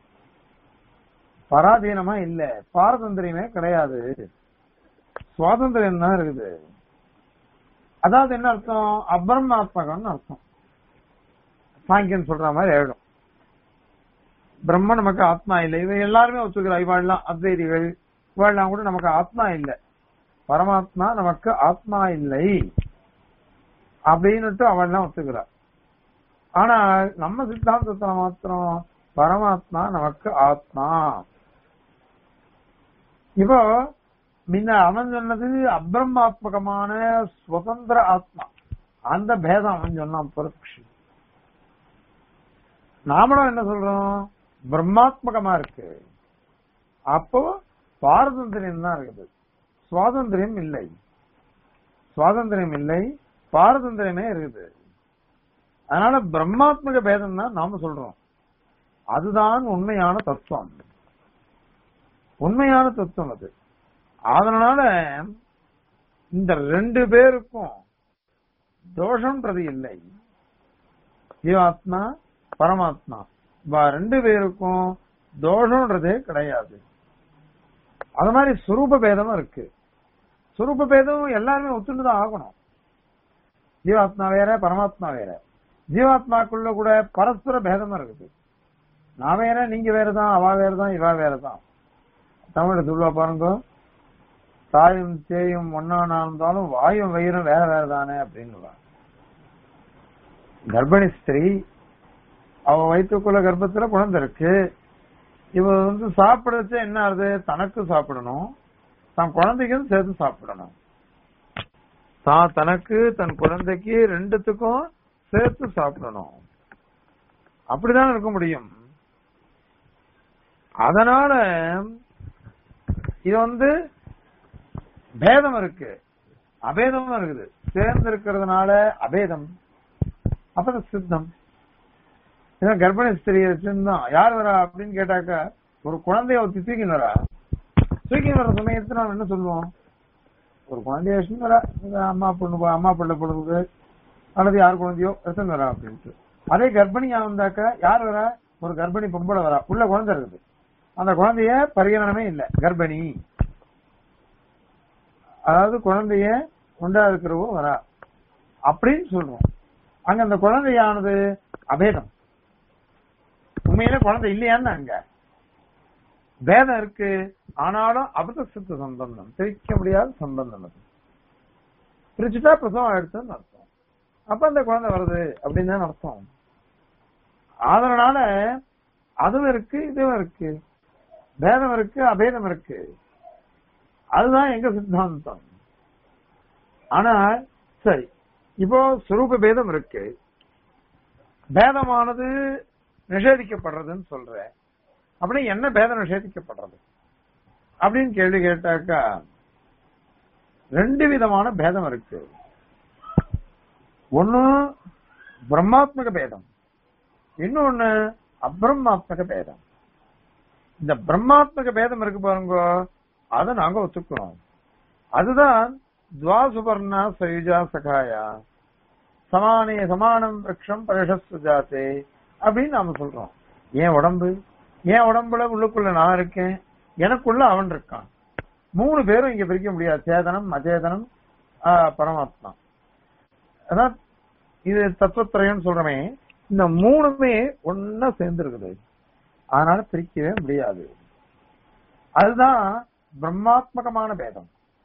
பராதீனமா இல்ல பாரதந்திரியமே கிடையாது சுவாதந்திரம் தான் இருக்குது அதாவது என்ன அர்த்தம் அபிரமாத்மகம்னு அர்த்தம் சாங்கியன் சொல்ற மாதிரி ஆயிடும் பிரம்ம நமக்கு ஆத்மா இல்லை இவ எல்லாருமே ஒத்துக்கிறா இவாள்லாம் அத்வைதிகள் இவாள்லாம் கூட நமக்கு ஆத்மா இல்லை பரமாத்மா நமக்கு ஆத்மா இல்லை அப்படின்னுட்டு அவள்லாம் ஒத்துக்கிறா ஆனா நம்ம சித்தாந்தத்துல மாத்திரம் பரமாத்மா நமக்கு ஆத்மா இப்போ முன்ன அவன் சொன்னது அபிரமாத்மகமான சுதந்திர ஆத்மா அந்த பேதம் அவன் சொன்னான் புரட்சி நாமளும் என்ன சொல்றோம் பிரம்மாத்மகமா இருக்கு அப்போ பாரதந்திரியம் தான் இருக்குது சுவாதந்திரியம் இல்லை சுவாதந்திரியம் இல்லை பாரதந்திரமே இருக்குது அதனால பிரம்மாத்மக பேதம் தான் நாம சொல்றோம் அதுதான் உண்மையான தத்துவம் உண்மையான தத்துவம் அது அதனால இந்த ரெண்டு பேருக்கும் தோஷம்ன்றது இல்லை ஜீவாத்மா பரமாத்மா இவா ரெண்டு பேருக்கும் தோஷம்ன்றதே கிடையாது அது மாதிரி சுரூப பேதமும் இருக்கு சுரூப பேதம் எல்லாருமே ஒத்துண்டு தான் ஆகணும் ஜீவாத்மா வேற பரமாத்மா வேற ஜீவாத்மாக்குள்ள கூட பரஸ்பர பேதமா இருக்குது நான் வேற நீங்க வேறதான் அவ வேறதான் இவா வேறதான் தமிழ் சொல்லுவா பாருங்க தாயும் தேயும் ஒன்னா இருந்தாலும் வாயும் வயிறும் வேற வேற தானே அப்படின்னு கர்ப்பிணி ஸ்திரீ அவ வயிற்றுக்குள்ள கர்ப்பத்துல குழந்தை இருக்கு இவ வந்து சாப்பிடச்சு என்ன ஆகுது தனக்கு சாப்பிடணும் தன் குழந்தைக்கும் சேர்த்து சாப்பிடணும் தான் தனக்கு தன் குழந்தைக்கு ரெண்டுத்துக்கும் சேர்த்து சாப்பிடணும் அப்படிதான் இருக்க முடியும் அதனால இது வந்து பேதம் இருக்கு அபேதமும் இருக்குது சேர்ந்து இருக்கிறதுனால அபேதம் அப்ப சித்தம் இதான் கர்ப்பிணி ஸ்திரீ வச்சிருந்தோம் யார் வரா அப்படின்னு கேட்டாக்கா ஒரு குழந்தைய ஒருத்தி தூக்கின்னு வரா தூக்கின்னு வர சமயத்துல நம்ம என்ன சொல்லுவோம் ஒரு குழந்தைய வச்சுன்னு வரா இது அம்மா பொண்ணு அம்மா பிள்ளை பொண்ணுக்கு அல்லது யார் குழந்தையோ எடுத்துன்னு வரா அப்படின்ட்டு அதே கர்ப்பிணியா வந்தாக்கா யார் வரா ஒரு கர்ப்பிணி பொம்பளை வரா உள்ள குழந்தை இருக்குது அந்த குழந்தைய பரிகரணமே இல்ல கர்ப்பிணி அதாவது குழந்தைய உண்டா இருக்கிறவோ வரா அப்படின்னு சொல்றோம் அங்க அந்த குழந்தையானது அபேதம் உண்மையில குழந்தை இல்லையான்னு அங்க பேதம் இருக்கு ஆனாலும் அபத சித்த சம்பந்தம் பிரிக்க முடியாத சம்பந்தம் அது பிரிச்சுட்டா பிரசவம் எடுத்துன்னு அர்த்தம் அப்ப அந்த குழந்தை வருது அப்படின்னு தான் அர்த்தம் அதனால அதுவும் இருக்கு இதுவும் இருக்கு பேதம் இருக்கு அபேதம் இருக்கு அதுதான் எங்க சித்தாந்தம் ஆனா சரி இப்போ சுரூப பேதம் இருக்கு பேதமானது நிஷேதிக்கப்படுறதுன்னு சொல்ற அப்படி என்ன பேதம் நிஷேதிக்கப்படுறது அப்படின்னு கேள்வி கேட்டாக்கா ரெண்டு விதமான பேதம் இருக்கு ஒண்ணு பிரம்மாத்மக பேதம் இன்னொன்னு அப்ரம்மாத்மக பேதம் இந்த பிரம்மாத்மக பேதம் இருக்கு பாருங்க அதை நாங்க ஒத்துக்கிறோம் அதுதான் துவாசுபர்ணா சயுஜா சகாயா சமானே சமானம் விரக்ஷம் பரிஷஸ்வஜாத்தே அப்படின்னு நாம சொல்றோம் ஏன் உடம்பு ஏன் உடம்புல உள்ளுக்குள்ள நான் இருக்கேன் எனக்குள்ள அவன் இருக்கான் மூணு பேரும் இங்க பிரிக்க முடியாது சேதனம் அச்சேதனம் ஆஹ், பரமாத்மா அதான் இது தத்துவத்திரையம்னு சொல்றமே இந்த மூணுமே ஒன்னா சேர்ந்து இருக்குது அதனால பிரிக்கவே முடியாது அதுதான் பிரம்மாத்மகமான பேதம்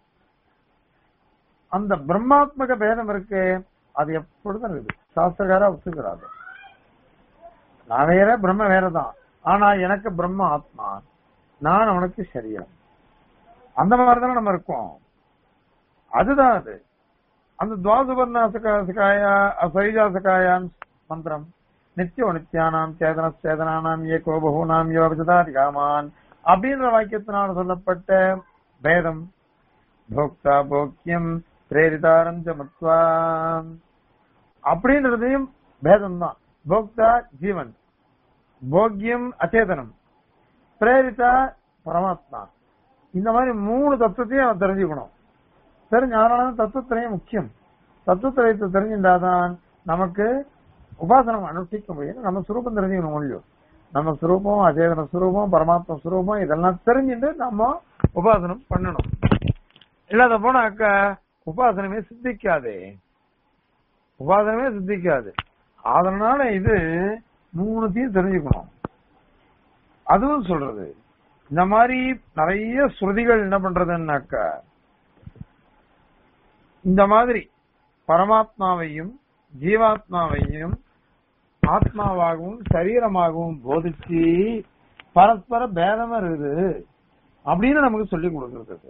அந்த பிரம்மாத்மக பேதம் இருக்கு அது எப்பொழுதும் இருக்குது சாஸ்திரக்காரா ஒத்துக்கிறாரு நான் வேற பிரம்ம வேறதான் ஆனா எனக்கு பிரம்ம ஆத்மா நான் அவனுக்கு சரீரம் அந்த மாதிரிதானே நம்ம இருக்கோம் அதுதான் அது அந்த துவாசுபர்ண சகாயா சைஜா சகாயான் மந்திரம் நித்தியோ நித்யானாம் சேதன சேதனானாம் ஏகோ பகூனாம் யோகஜதாதிகாமான் அப்படின்ற வாக்கியத்தினால் சொல்லப்பட்ட பேதம் போக்தா போக்கியம் பிரேரிதாரம் மத்வா அப்படின்றதையும் பேதம் தான் போக்தா ஜீவன் போக்கியம் அச்சேதனம் பிரேரிதா பரமாத்மா இந்த மாதிரி மூணு தத்துவத்தையும் அவன் தெரிஞ்சுக்கணும் தெரிஞ்ச அதனால தத்துவத்திரையும் முக்கியம் தத்துவத்திரயத்தை தெரிஞ்சிருந்தாதான் நமக்கு உபாசனம் அனுஷ்டிக்க முடியும் நம்ம சுரூபம் தெரிஞ்சுக்கணும் முடியும் நம்ம சுரூபம் அச்சேதன சுரூபம் பரமாத்மா சுரூபம் இதெல்லாம் தெரிஞ்சுட்டு நம்ம உபாசனம் பண்ணணும் இல்லாத போனாக்க உபாசனமே சித்திக்காதே உபாசனமே சித்திக்காது அதனால இது மூணுத்தையும் தெரிஞ்சுக்கணும் அதுவும் சொல்றது இந்த மாதிரி நிறைய ஸ்ருதிகள் என்ன பண்றதுன்னாக்க இந்த மாதிரி பரமாத்மாவையும் ஜீவாத்மாவையும் ஆத்மாவாகவும் சரீரமாகவும் போதிச்சு பரஸ்பர பேதமா இருக்குது அப்படின்னு நமக்கு சொல்லி கொடுக்கிறது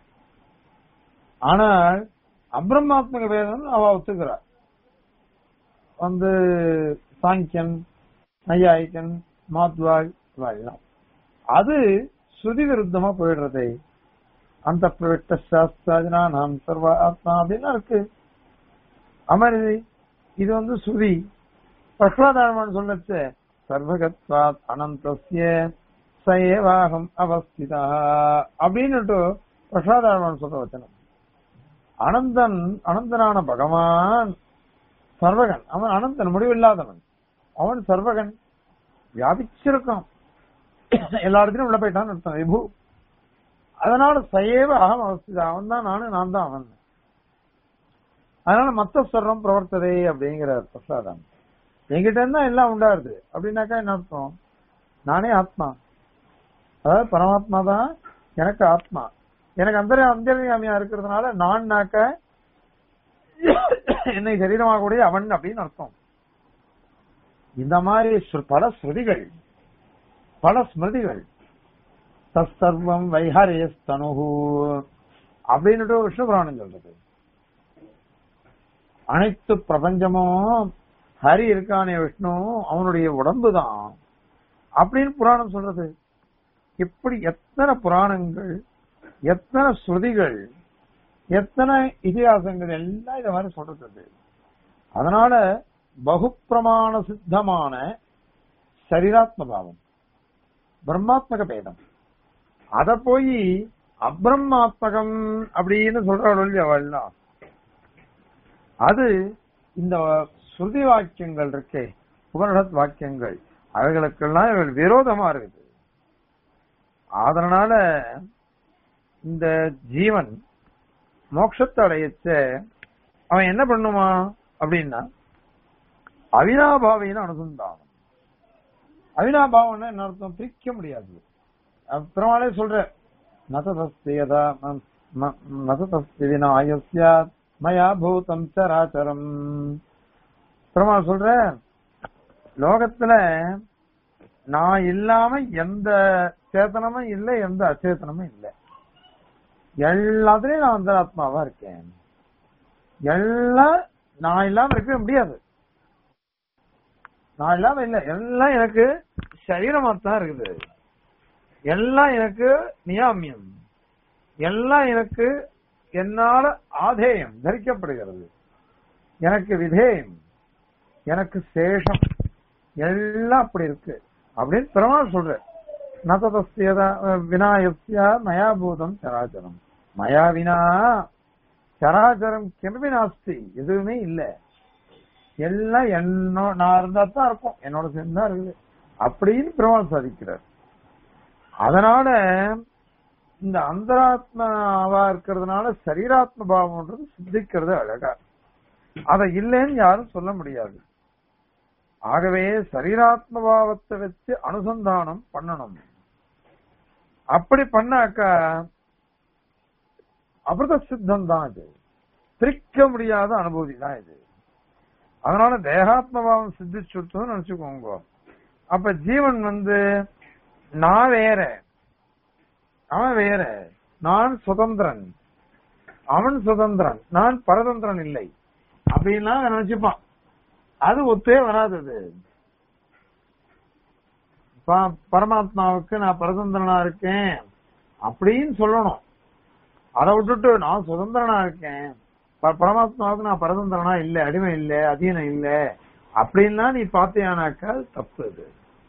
ஆனால் அப்ரமாத்மக வேதம் அவ ஒத்துக்கிறார் வந்து சாங்கியன் நையாயிக்கன் மாத்வாய் எல்லாம் அது ஸ்ருதி விருத்தமா போயிடுறது அந்த பிரவிட்ட சாஸ்திராஜனா நாம் சர்வ ஆத்மா அப்படின்னு இருக்கு அமரிதி இது வந்து ஸ்ருதி பிரகலாதாரமான சொல்லச்சு சர்வகத்வாத் அனந்தஸ்ய சயவாகம் அவஸ்திதா அப்படின்னுட்டு பிரகலாதாரமான சொல்ற வச்சனம் அனந்தன் அனந்தனான பகவான் சர்வகன் அவன் அனந்தன் முடிவில்லாதவன் அவன் சர்வகன் வியாபிச்சிருக்கான் எல்லா இடத்துலயும் உள்ள போயிட்டான்னு அர்த்தம் விபு அதனால சயேவ அகம் அவஸ்திதா அவன் தான் நானு நான் தான் அவன் அதனால மத்த சர்வம் பிரவர்த்ததே அப்படிங்கிறார் பிரசாதம் என்கிட்ட இருந்தா எல்லாம் உண்டாருது அப்படின்னாக்கா என்ன அர்த்தம் நானே ஆத்மா அதாவது பரமாத்மா தான் எனக்கு ஆத்மா எனக்கு அந்த அந்தர்யாமியா இருக்கிறதுனால நான்னாக்க என்னை சரீரமாக கூடிய அவன் அப்படின்னு அர்த்தம் இந்த மாதிரி ஸ்ரு- பல ஸ்ருதிகள் பல ஸ்மிருதிகள் தற்சர்வம் வைஹரேஸ்தனுகு அப்படின்னுட்டு விஷ்ணு புராணம் சொல்றது அனைத்து பிரபஞ்சமும் ஹரி இருக்கானே விஷ்ணு அவனுடைய உடம்பு தான் அப்படின்னு புராணம் சொல்றது இப்படி எத்தனை புராணங்கள் எத்தனை ஸ்ருதிகள் எத்தனை இதிகாசங்கள் எல்லாம் இத மாதிரி சொல்றது அதனால பகுப்பிரமாண சித்தமான சரீராத்ம பாவம் பிரம்மாத்மக பேதம் அத போய் அப்ரம்மாத்மகம் அப்படின்னு சொல்றாள் அவள்லாம் அது இந்த ஸ்ருதி வாக்கியங்கள் இருக்கே உபனிஷத் வாக்கியங்கள் அவைகளுக்கெல்லாம் இவள் விரோதமா இருக்குது அதனால இந்த ஜீவன் மோட்சத்தை அடையச்ச அவன் என்ன பண்ணுமா அப்படின்னா அவினாபாவின்னு அனுசந்தானம் அவினாபாவம்னா என்ன அர்த்தம் பிரிக்க முடியாது பெருமாளே சொல்ற நததஸ்தியதா நததஸ்தி விநாயஸ்யா மயா பூதம் சராச்சரம் பெருமாள் சொல்ற லோகத்துல நான் இல்லாம எந்த சேத்தனமும் இல்லை எந்த அச்சேதனமும் இல்லை எல்லாத்துலயும் நான் அந்த ஆத்மாவா இருக்கேன் எல்லாம் நான் இல்லாம இருக்கவே முடியாது நான் இல்லாம இல்ல எல்லாம் எனக்கு சரீரமா தான் இருக்குது எல்லாம் எனக்கு நியாமியம் எல்லாம் எனக்கு என்னால ஆதேயம் தரிக்கப்படுகிறது எனக்கு விதேயம் எனக்கு சேஷம் எல்லாம் அப்படி இருக்கு அப்படின்னு பெருமாள் சொல்ற நததஸ்யதா வினாயஸ்யா மயாபூதம் சராச்சரம் மயா வினா சராச்சரம் கிமபி நாஸ்தி எதுவுமே இல்ல எல்லாம் என்னோ நான் இருந்தா தான் இருக்கும் என்னோட சேர்ந்து தான் இருக்குது அப்படின்னு பெருமாள் சாதிக்கிறார் அதனால இந்த அந்தராத்மாவா இருக்கிறதுனால சரீராத்ம பாவம்ன்றது சித்திக்கிறது அழகா அதை இல்லைன்னு யாரும் சொல்ல முடியாது ஆகவே சரீராத்ம பாவத்தை வச்சு அனுசந்தானம் பண்ணணும் அப்படி பண்ணாக்கா அமிர்த சித்தம் தான் இது பிரிக்க முடியாத அனுபூதி தான் இது அதனால தேகாத்ம பாவம் சித்திச்சுட்டுன்னு நினைச்சுக்கோங்க அப்ப ஜீவன் வந்து நான் வேற அவன் வேற நான் சுதந்திரன் அவன் சுதந்திரன் நான் பரதந்திரன் இல்லை அப்படின்லாம் அவன் நினைச்சுப்பான் அது ஒத்தே வராது அது ப- பரமாத்மாவுக்கு நான் பரதந்திரனா இருக்கேன் அப்படின்னு சொல்லணும் அதை விட்டுட்டு நான் சுதந்திரனா இருக்கேன் ப- பரமாத்மாவுக்கு நான் பரதந்திரனா இல்ல அடிமை இல்ல அதீனம் இல்ல அப்படின்னா நீ பாத்தியானாக்கா அது தப்பு அது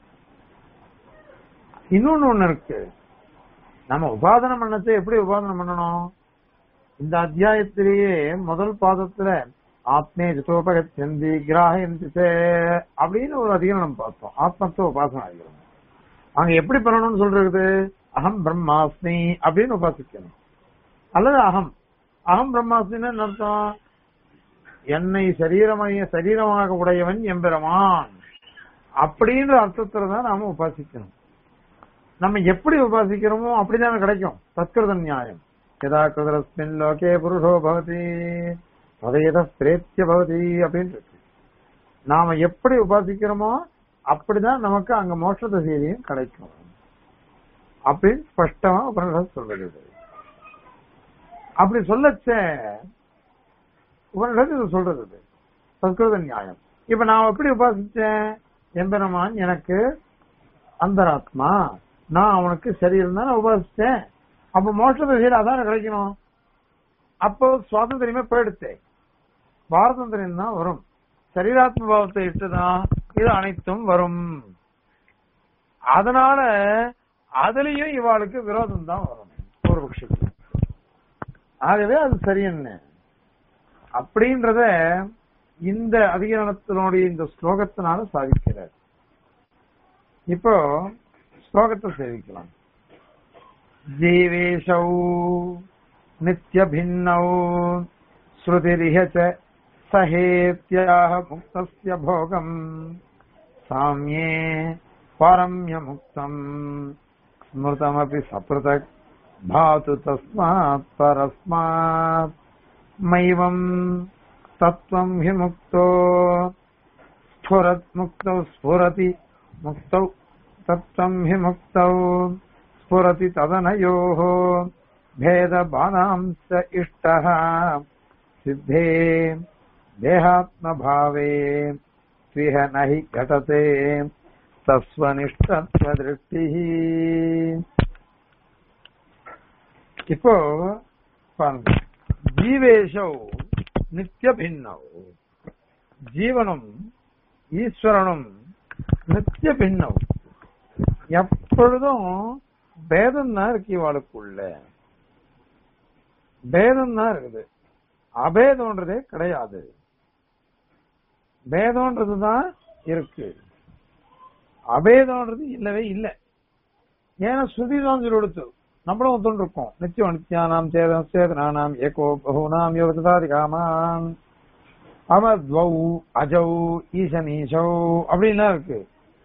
இன்னொன்னு ஒண்ணு இருக்கு நம்ம உபாதனம் பண்ணத்தை எப்படி உபாதனம் பண்ணணும் இந்த அத்தியாயத்திலேயே முதல் பாதத்துல ஆத்மே ஜிதோபகச்சந்தி கிராஹயந்தி சே அப்படின்னு ஒரு அதிகம் நம்ம பார்த்தோம் ஆத்மத்துவ உபாசனம் அதிகம் அங்க எப்படி பண்ணணும்னு சொல்றது அகம் பிரம்மாஸ்மி அப்படின்னு உபாசிக்கணும் அல்லது அகம் அகம் பிரம்மாஸ்மின்னு என்ன அர்த்தம் என்னை சரீரமைய சரீரமாக உடையவன் எம்பெருமான் அப்படின்ற அர்த்தத்துல தான் நாம உபாசிக்கணும் நம்ம எப்படி உபாசிக்கிறோமோ அப்படிதான் கிடைக்கும் தத்கிருத நியாயம் யதா கிருதரஸ்மின் லோகே புருஷோ பவதி பதையத பிரேத்திய பவதி அப்படின்னு இருக்கு நாம எப்படி உபாசிக்கிறோமோ அப்படிதான் நமக்கு அங்க மோட்ச செய்தியும் கிடைக்கும் அப்படின்னு ஸ்பஷ்டமா உபனிஷத் சொல்றது இது. அப்படி சொல்லச்ச உபனிஷத் இது சொல்றது இது. சம்ஸ்கிருத நியாயம் இப்ப நான் எப்படி உபாசிச்சேன் எம்பெருமான் எனக்கு அந்தராத்மா நான் அவனுக்கு சரீரம் தான் உபாசிச்சேன் அப்ப மோட்ச திசையில அதான் கிடைக்கணும் அப்போ சுவாதந்திரமே போயிடுச்சு பாரதந்திரம் தான் வரும் சரீராத்ம பாவத்தை இட்டுதான் இது அனைத்தும் வரும் அதனால அதுலயும் இவாளுக்கு விரோதம் தான் வரும் பூர்வபக்ஷத்துக்கு ஆகவே அது சரியன்னு அப்படின்றத இந்த அதிகரணத்தினுடைய இந்த ஸ்லோகத்தினால சாதிக்கிறார் இப்போ ஸ்லோகத்தை சேவிக்கலாம் ஜீவேஷௌ நித்யபின்னௌ ஸ்ருதிரிஹ ச சஹேத்யாஹ முக்தஸ்ய போகம் சாம்யே பாரம்ய முக்தம் ஸ்மிருதமபி சப்ருதக் பாது தஸ்மாத் பரஸ்மாத் மைவம் தத்துவம் ஹி முக்தோ ஸ்ஃபுரத் முக்தௌ ஸ்ஃபுரதி முக்தௌ தத்துவம் ஹி முக்தௌ ஸ்ஃபுரதி ததனயோः भेदबाणांश इष्टः सिद्धे देहात्मभावे स्विह न हि घटते தஸ்வனிஷ்டத்வதிருஷ்டிஹி இப்போ பாருங்க ஜீவேஷோ நித்திய பின்னவ் ஜீவனும் ஈஸ்வரனும் நித்திய பின்னவ் எப்பொழுதும் பேதம் தான் இருக்கு இவாளுக்குள்ள பேதம் தான் இருக்குது அபேதம்ன்றதே கிடையாது பேதம்ன்றதுதான் இருக்கு அபேதம்ன்றது இல்லவே இல்லை ஏன்னா ஸ்ருதி தான் சொல்லி கொடுத்து நம்மளும் ஒத்துண்டு இருக்கோம் நித்தியம் நித்யானாம் சேதம் சேதனானாம் ஏகோ பகுனாம் யோகதாதிகாமாம் அமத்வௌ அஜௌ ஈசனீஷௌ அப்படின்லாம் இருக்கு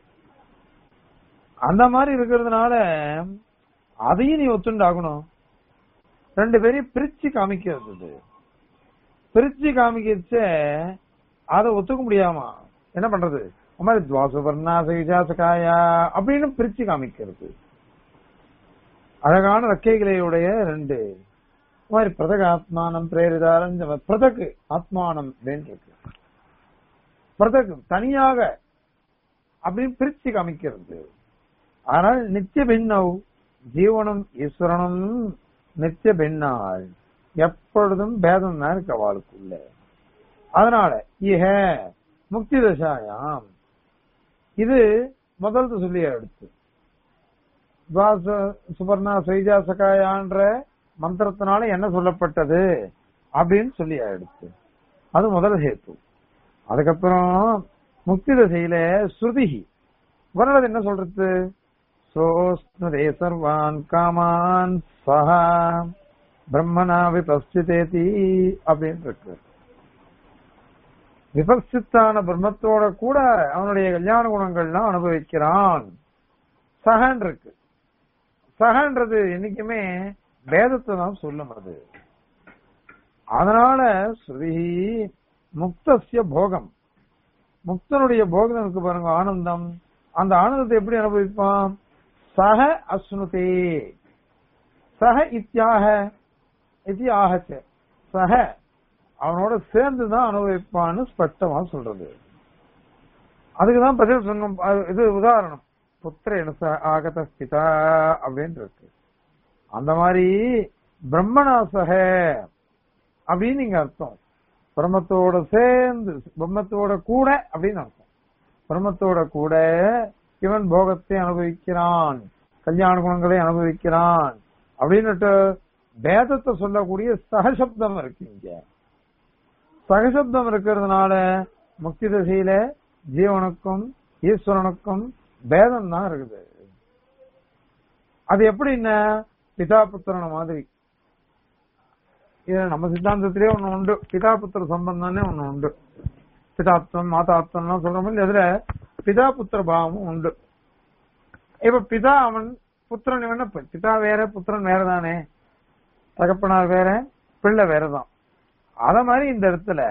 அந்த மாதிரி இருக்கிறதுனால அதையும் நீ ஒத்துண்டாகணும் ரெண்டு பேரையும் பிரிச்சு காமிக்கிறது இது. பிரிச்சு காமிக்கச்ச அதை ஒத்துக்க முடியாமா என்ன பண்றது அது மாதிரி துவாசுபர்ணா சகிஜாசகாயா அப்படின்னு பிரிச்சு காமிக்கிறது அழகான ரக்கைகளையுடைய ரெண்டு அது மாதிரி பிரதக ஆத்மானம் பிரேரிதாரம் பிரதக்கு ஆத்மானம் அப்படின்னு இருக்கு பிரதக்கு தனியாக அப்படின்னு பிரிச்சு காமிக்கிறது ஆனால் நித்திய பின்னவ் ஜீவனும் ஈஸ்வரனும் நித்திய பின்னாள் எப்பொழுதும் பேதம் தான் இருக்கு அவளுக்குள்ள அதனால இஹ முக்தி தசாயாம் இது முதல்து சொல்லி எடுத்து வாச சுபர்ணா சைஜா சகாயான்ற மந்திரத்தினால என்ன சொல்லப்பட்டது அப்படின்னு சொல்லி எடுத்து அது முதல் ஹேத்து அதுக்கப்புறம் முக்தி தசையில ஸ்ருதிஹி வரலாறு என்ன சொல்றது சோஸ்னதே சர்வான் காமான் சஹா பிரம்மனா விபஸ்திதேதி அப்படின்னு இருக்கு விபஸ்தித்தான பிரம்மத்தோட கூட அவனுடைய கல்யாண குணங்கள்லாம் அனுபவிக்கிறான் சகன் இருக்கு சகன்றது என்னைக்குமே வேதத்தை தான் சொல்லும் அது அதனால ஸ்ருதி முக்தசிய போகம் முக்தனுடைய போகம் இருக்கு பாருங்க ஆனந்தம் அந்த ஆனந்தத்தை எப்படி அனுபவிப்பான் சக அஸ்னுதே சக இத்தியாக இது ஆகச்ச சக அவனோட சேர்ந்து தான் அனுபவிப்பான்னு ஸ்பஷ்டமா சொல்றது அதுக்குதான் பதில் சொன்னோம் அது- இது உதாரணம் புத்திரேன ச ஆகத ஸ்திதா அப்படின்னு இருக்கு அந்த மாதிரி பிரம்மணாசக அப்படின்னு நீங்க அர்த்தம் பிரம்மத்தோட சேர்ந்து பிரம்மத்தோட கூட அப்படின்னு அர்த்தம் பிரம்மத்தோட கூட இவன் போகத்தை அனுபவிக்கிறான் கல்யாண குணங்களை அனுபவிக்கிறான் அப்படின்னுட்டு வேதத்தை சொல்லக்கூடிய சகசப்தம் இருக்கு இங்க சகசப்தம் இருக்கிறதுனால முக்தி திசையில ஜீவனுக்கும் ஈஸ்வரனுக்கும் பேதம் தான் இருக்குது அது எப்படின்னா பிதா புத்திரன மாதிரி இது நம்ம சித்தாந்தத்திலே ஒண்ணு உண்டு பிதா புத்திர சம்பந்தம்னே ஒண்ணு உண்டு பிதாப்தம் மாதாப்தம்லாம் சொல்றோம் இதுல பிதா புத்திர பாவமும் உண்டு இப்ப பிதா அவன் புத்திரன் இவன பிதா வேற புத்திரன் வேற தானே தகப்பனார் வேற பிள்ளை வேறதான் அத மாதிரி இந்த இடத்துல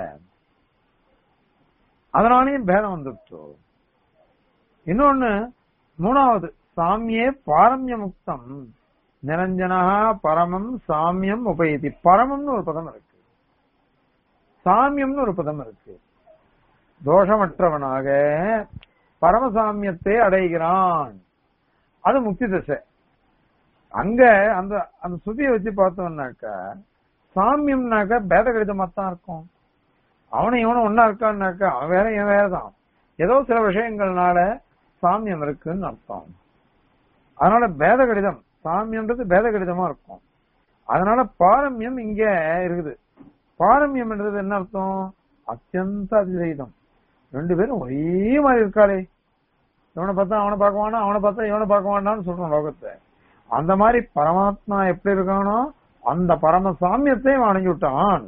அதனாலேயும் பேதம் வந்துருச்சு இன்னொன்னு மூணாவது சாமியே பாரம்ய முக்தம் நிரஞ்சனா பரமம் சாமியம் உபயதி பரமம்னு ஒரு பதம் இருக்கு சாமியம்னு ஒரு பதம் இருக்கு தோஷமற்றவனாக பரமசாமியத்தை அடைகிறான் அது முக்தி திசை அங்க அந்த அந்த சுதியை வச்சு பார்த்தோம்னாக்கா சாமியம்னாக்கா பேத கடிதமா தான் இருக்கும் அவனும் இவனும் ஒன்னா இருக்கான்னாக்கா அவன் வேற இவன் வேறதான் ஏதோ சில விஷயங்கள்னால சாமியம் இருக்குன்னு அர்த்தம் அதனால பேத கடிதம் சாமியம்ன்றது பேத கடிதமா இருக்கும் அதனால பாரம்யம் இங்க இருக்குது பாரம்யம்ன்றது என்ன அர்த்தம் அத்தியந்த அதிசயிதம் ரெண்டு பேரும் ஒரே மாதிரி இருக்காளே இவனை பார்த்தா அவனை பார்க்க வேண்டாம் அவனை பார்த்தா இவனை பார்க்க வேண்டாம்னு சொல்றோம் லோகத்தை அந்த மாதிரி பரமாத்மா எப்படி இருக்கானோ அந்த பரம சாமியத்தையும் வணங்கி விட்டான்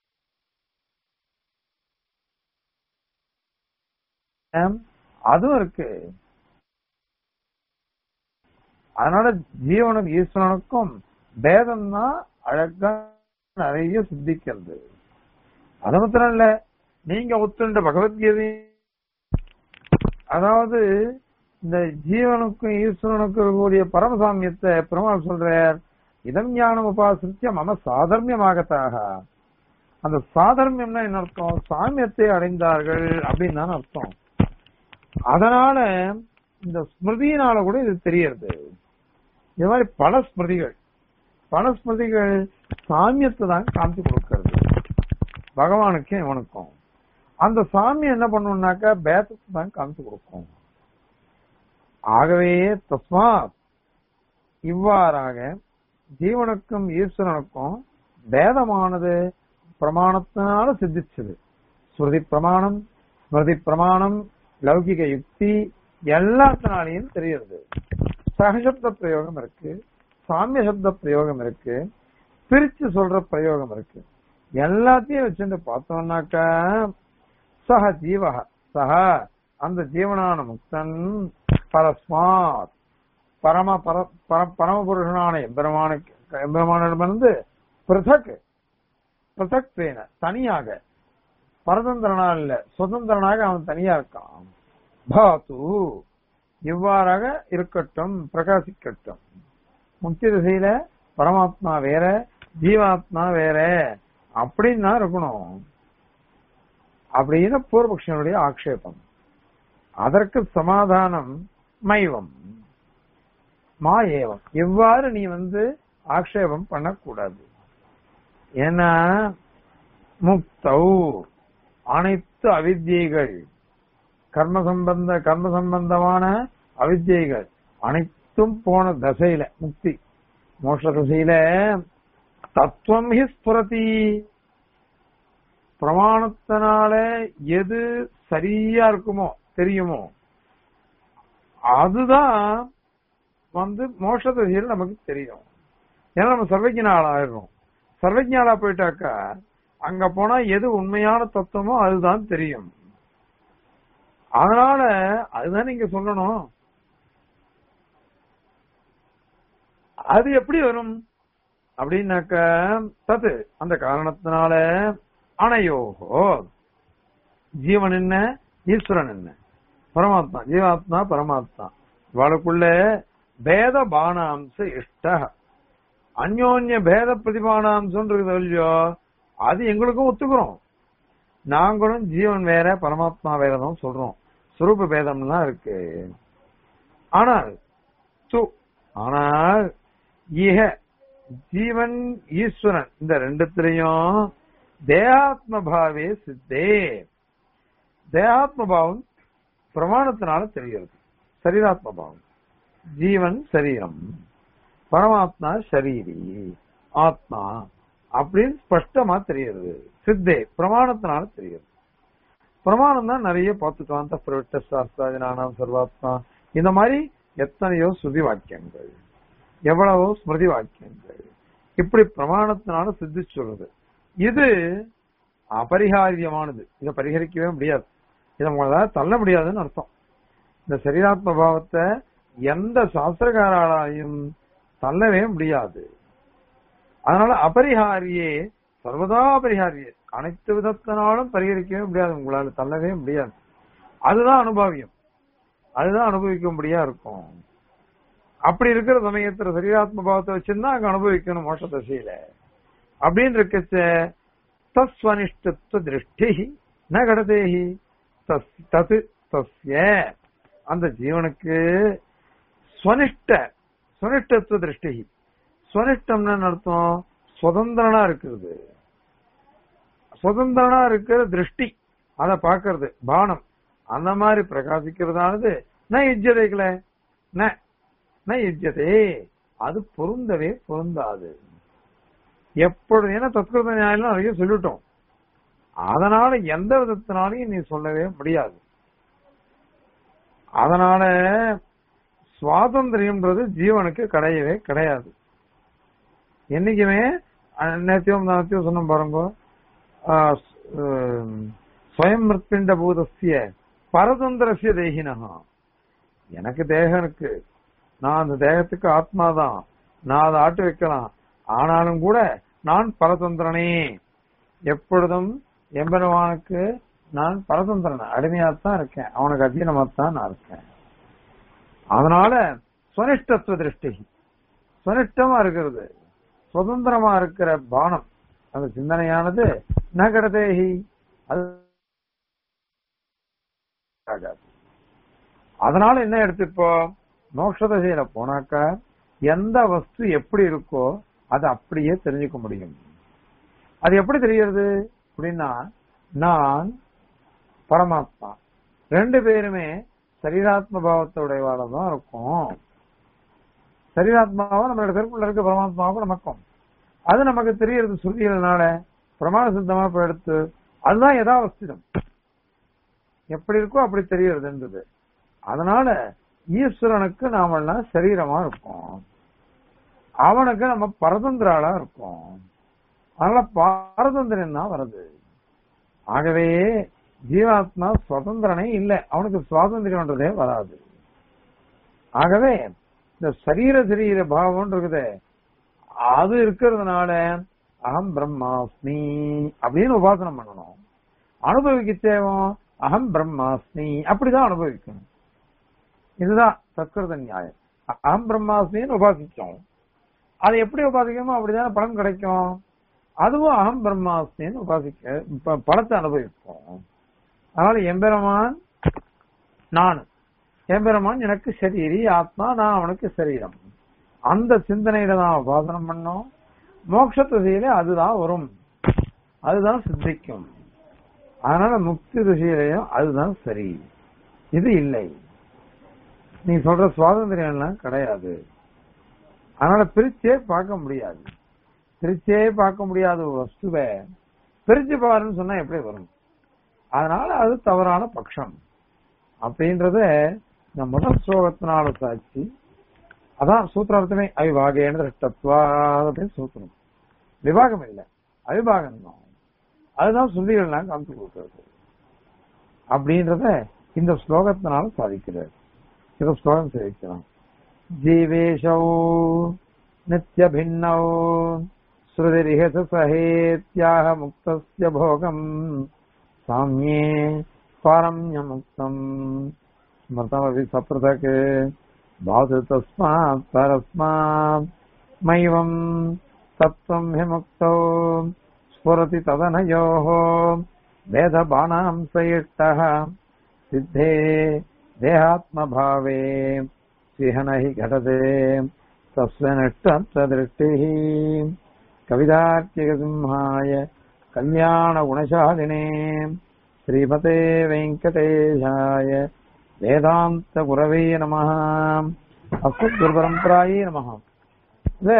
அதுவும் இருக்கு அதனால ஜீவனுக்கு ஈஸ்வரனுக்கும் பேதம் தான் அழகா நிறைய சித்திக்கிறது அது மாத்திரம் இல்ல நீங்க ஒத்துண்ட பகவத்கீதை அதாவது இந்த ஜீவனுக்கும் ஈஸ்வரனுக்கும் இருக்கக்கூடிய பரமசாமியத்தை பெருமாள் சொல்றார் இதம் ஞானம் உபாசிரிச்ச மம சாதர்மியமாகத்தாக அந்த சாதர்மியம்னா என்ன அர்த்தம் சாமியத்தை அடைந்தார்கள் அப்படின்னு தானே அர்த்தம் அதனால இந்த ஸ்மிருதியினால கூட இது தெரியறது இது மாதிரி பல ஸ்மிருதிகள் பல ஸ்மிருதிகள் சாமியத்தை தான் காமிச்சு கொடுக்கறது பகவானுக்கும் இவனுக்கும் அந்த சாமி என்ன பண்ணும்னாக்கா பேதத்தை தான் காமிச்சு கொடுக்கும் ஆகவே தஸ்மாத் இவ்வாறாக ஜீவனுக்கும் ஈஸ்வரனுக்கும் பேதமானது பிரமாணத்தினால சித்திச்சது ஸ்ருதி பிரமாணம் ஸ்மிருதி பிரமாணம் லௌகிக யுக்தி எல்லாத்தினாலையும் தெரியுது சகசப்த பிரயோகம் இருக்கு சாமிய சப்த பிரயோகம் இருக்கு பிரிச்சு சொல்ற பிரயோகம் இருக்கு எல்லாத்தையும் வச்சுட்டு பார்த்தோம்னாக்கா சக ஜீவக சக அந்த ஜீவனான முக்தன் பரஸ்மாத் பரம பர பர- பரமபுருஷனான எம்பெருமான எம்பெருமானிடமிருந்து பிருதக் பிருதக் பேன தனியாக பரதந்திரனா இல்ல சுதந்திரனாக அவன் தனியா இருக்கான் பாத்து இவ்வாறாக இருக்கட்டும் பிரகாசிக்கட்டும் முக்கிய திசையில பரமாத்மா வேற ஜீவாத்மா வேற அப்படின்னு தான் இருக்கணும் அப்படின்னு பூர்வபக்ஷனுடைய ஆக்ஷேபம் அதற்கு சமாதானம் மைவம் மா ஏவம் எவ்வாறு நீ வந்து ஆக்ஷேபம் பண்ணக்கூடாது ஏன்னா முக்தௌ அனைத்து அவித்தியைகள் கர்ம சம்பந்த கர்ம சம்பந்தமான அவித்யைகள் அனைத்தும் போன தசையில முக்தி மோட்ச தசையில தத்துவம் ஹி ஸ்புரதி பிரமாணத்தினால எது சரியா இருக்குமோ தெரியுமோ அதுதான் வந்து மோட்ச தசையில் நமக்கு தெரியும் ஏன்னா நம்ம சர்வஜனால ஆயிடுறோம் சர்வஜனாலா போயிட்டாக்கா அங்க போனா எது உண்மையான தத்துவமோ அதுதான் தெரியும் அதனால அதுதான் நீங்க சொல்லணும் அது எப்படி வரும் அப்படின்னாக்க தது அந்த காரணத்தினால அணையோகோ ஜீவன் என்ன ஈஸ்வரன் என்ன பரமாத்மா ஜீவாத்மா பரமாத்மா இவளுக்குள்ள பேத பானாம்ச இஷ்ட அந்யோன்ய பேத பிரதிபானாம்சம் இருக்குது இல்லையோ அது எங்களுக்கும் ஒத்துக்கிறோம் நாங்களும் ஜீவன் வேற பரமாத்மா வேற தான் சொல்றோம் சுரூப பேதம்லாம் இருக்கு ஆனால் து ஆனால் ஈக ஜீவன் ஈஸ்வரன் இந்த ரெண்டுத்திலையும் தேகாத்ம பாவே சித்தே தேகாத்ம பாவம் பிரமாணத்தினால தெரிகிறது சரீராத்ம பாவம் ஜீவன் சரீரம் பரமாத்மா ஷரீரி ஆத்மா அப்படின்னு ஸ்பஷ்டமா தெரியுது சித்தே பிரமாணத்தினால தெரியுது பிரமாணம் தான் நிறைய பார்த்துட்டோம் அந்த பிரவிட்ட சாஸ்திராஜனானாம் சர்வாத்மா இந்த மாதிரி எத்தனையோ சுதி வாக்கியங்கள் எவ்வளவோ ஸ்மிருதி வாக்கியங்கள் இப்படி பிரமாணத்தினால சித்தி சொல்றது இது அபரிகாரியமானது இதை பரிகரிக்கவே முடியாது இதை உங்களால தள்ள முடியாதுன்னு அர்த்தம் இந்த சரீராத்ம பாவத்தை எந்த சாஸ்திரகாராலையும் தள்ளவே முடியாது அதனால அபரிகாரியே சர்வதா அபரிகாரியே அனைத்து விதத்தினாலும் பரிகரிக்கவே முடியாது உங்களால தள்ளவே முடியாது அதுதான் அனுபவியம் அதுதான் அனுபவிக்கும்படியா இருக்கும் அப்படி இருக்கிற சமயத்துல சரீராத்ம பாவத்தை வச்சிருந்தா அங்க அனுபவிக்கணும் மோட்ச தசையில அப்படின்னு இருக்கச்ச தஸ்வனிஷ்டத்துவ திருஷ்டி ந கடதேஹி தஸ் தது தஸ்ய அந்த ஜீவனுக்கு ஸ்வனிஷ்ட ஸ்வனிஷ்டத்துவ திருஷ்டி ஸ்வனிஷ்டம்னு அர்த்தம் சுதந்திரனா இருக்கிறது சுதந்திரனா இருக்கிற திருஷ்டி அத பாக்குறது பானம் அந்த மாதிரி பிரகாசிக்கிறதானது ந யுஜ்யதைகள ந ந யுஜ்யதே அது பொருந்தவே பொருந்தாது எப்பொழுது ஏன்னா தத்கிருத நியாயம் நிறைய சொல்லிட்டோம் அதனால எந்த விதத்தினாலையும் நீ சொல்லவே முடியாது அதனால சுவாதந்திரியம்ன்றது ஜீவனுக்கு கிடையவே கிடையாது என்னைக்குமே நேத்தியம் நேத்தியம் சொன்ன பாருங்க ஸ்வயம் மிருத்பிண்ட பூதஸ்ய பரதந்திரசிய தேகினகா எனக்கு தேகம் இருக்கு நான் அந்த தேகத்துக்கு ஆத்மாதான் நான் அதை ஆட்டு வைக்கலாம் ஆனாலும் கூட நான் பரதந்திரனே எப்பொழுதும் எம்பெருமானுக்கு நான் பரதந்திரன் அடிமையாத்தான் இருக்கேன் அவனுக்கு அധീனமாத்தான் நான் இருக்கேன் அதனால சுனிஷ்டத்துவ திருஷ்டி சுனிஷ்டமா இருக்கிறது சுதந்திரமா இருக்கிற பானம் அந்த சிந்தனையானது நகரதேகி அது அதனால என்ன எடுத்துப்போ மோட்ச தசையில போனாக்கா எந்த வஸ்து எப்படி இருக்கோ அது அப்படியே தெரிஞ்சுக்க முடியும் அது எப்படி தெரியறது அப்படின்னா நான் பரமாத்மா ரெண்டு பேருமே சரீராத்ம பாவத்தோடையவாள தான் இருக்கும் சரீராத்மாவும் நம்மளோட கருப்புள்ள இருக்க பரமாத்மாவுக்கும் நமக்கும் அது நமக்கு தெரியறது சுருதிகள்னால பிரமாண சித்தமா இப்ப எடுத்து அதுதான் யதாவஸ்திதம் எப்படி இருக்கோ அப்படி தெரியறதுன்றது அதனால ஈஸ்வரனுக்கு நாமெல்லாம் சரீரமா இருப்போம் அவனுக்கு நம்ம பரதந்திராளா இருப்போம் அதனால பாரதந்திரன் தான் வருது ஆகவே ஜீவாத்மா சுதந்திரனே இல்லை அவனுக்கு சுவாதந்திரம்ன்றதே வராது ஆகவே இந்த சரீர சரீர பாவம் இருக்குது அது இருக்கிறதுனால அகம் பிரம்மாஸ்மி அப்படின்னு உபாசனம் பண்ணணும் அனுபவிக்க தேவம் அகம் பிரம்மாஸ்மி அப்படிதான் அனுபவிக்கணும் இதுதான் சத்கிருத நியாயம் அகம் பிரம்மாஸ்மின்னு உபாசிச்சோம் அதை எப்படி உபாசிக்கணுமோ அப்படிதான் பலன் கிடைக்கும் அதுவும் அகம் பிரம்மாஸ்மின்னு உபாசிக்க பலத்தை அனுபவிப்போம் அதனால எம்பெருமான் நான் எம்பெருமான் எனக்கு சரீரி ஆத்மா நான் அவனுக்கு சரீரம் அந்த சிந்தனையில தான் உபாசனம் பண்ணோம் மோட்ச திசையில அதுதான் வரும் அதுதான் சித்திக்கும் அதனால முக்தி திசையிலையும் அதுதான் சரி இது இல்லை நீ சொல்ற சுவாதந்திரம் எல்லாம் கிடையாது அதனால பிரிச்சே பார்க்க முடியாது பிரிச்சே பார்க்க முடியாத ஒரு வஸ்துவை பிரிச்சு பாருன்னு சொன்னா எப்படி வரும் அதனால அது தவறான பட்சம் அப்படின்றத இந்த முதல் ஸ்லோகத்தினால சாட்சி அதான் சூத்திரார்த்தமே அவிவாகேன திருஷ்டத்வா அப்படின்னு சூத்திரம் விவாகம் இல்லை அவிபாகம் தான் அதுதான் சுந்திகள்லாம் காமிச்சு கொடுக்கிறது அப்படின்றத இந்த ஸ்லோகத்தினால சாதிக்கிறார் இந்த ஸ்லோகம் சேவிக்கலாம் ஜீவேஷௌ நித்ய பின்னௌ ஸ்ருதிரிஹ சஹேத்யாக முக்தஸ்ய போகம் சாமியே பாரம்ய முக்தம் ஸ்மிருதமபி சப்ரதக் பாது தஸ்மாத் பரஸ்மாத் மைவம் தத்துவம் ஹி முக்தௌ ஸ்புரதி ததனயோः வேதபானாம் சயிஷ்டः சித்தே தேகாத்மபாவே ஸ்ரீஹன हि घटते तस्य निष्ठत्वदृष्टिः कविदार्किकसिंहाय कल्याणगुणशालिने श्रीमते वेङ्कटेशाय वेदान्तगुरवे नमः अस्मद्गुरुपरम्परायै नमः இத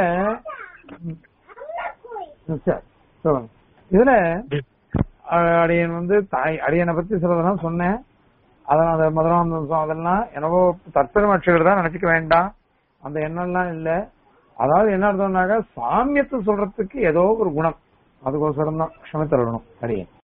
ம், சரி, சொல்லுங்க இதுல அஹ், அடியன் வந்து தாய் அடியனை பத்தி சிலதெல்லாம் சொன்னேன் அதான் அந்த மதுராந்தம் அதெல்லாம் என்னவோ தற்பெருமாட்சிகள் தான் நினைச்சுக்க வேண்டாம் அந்த எண்ணம்லாம் இல்ல அதாவது என்ன அர்த்தம்னாக்கா சாமியத்தை சொல்றதுக்கு ஏதோ ஒரு குணம் அதுக்கோசரம் தான் க்ஷமித்தரணும் அடியன்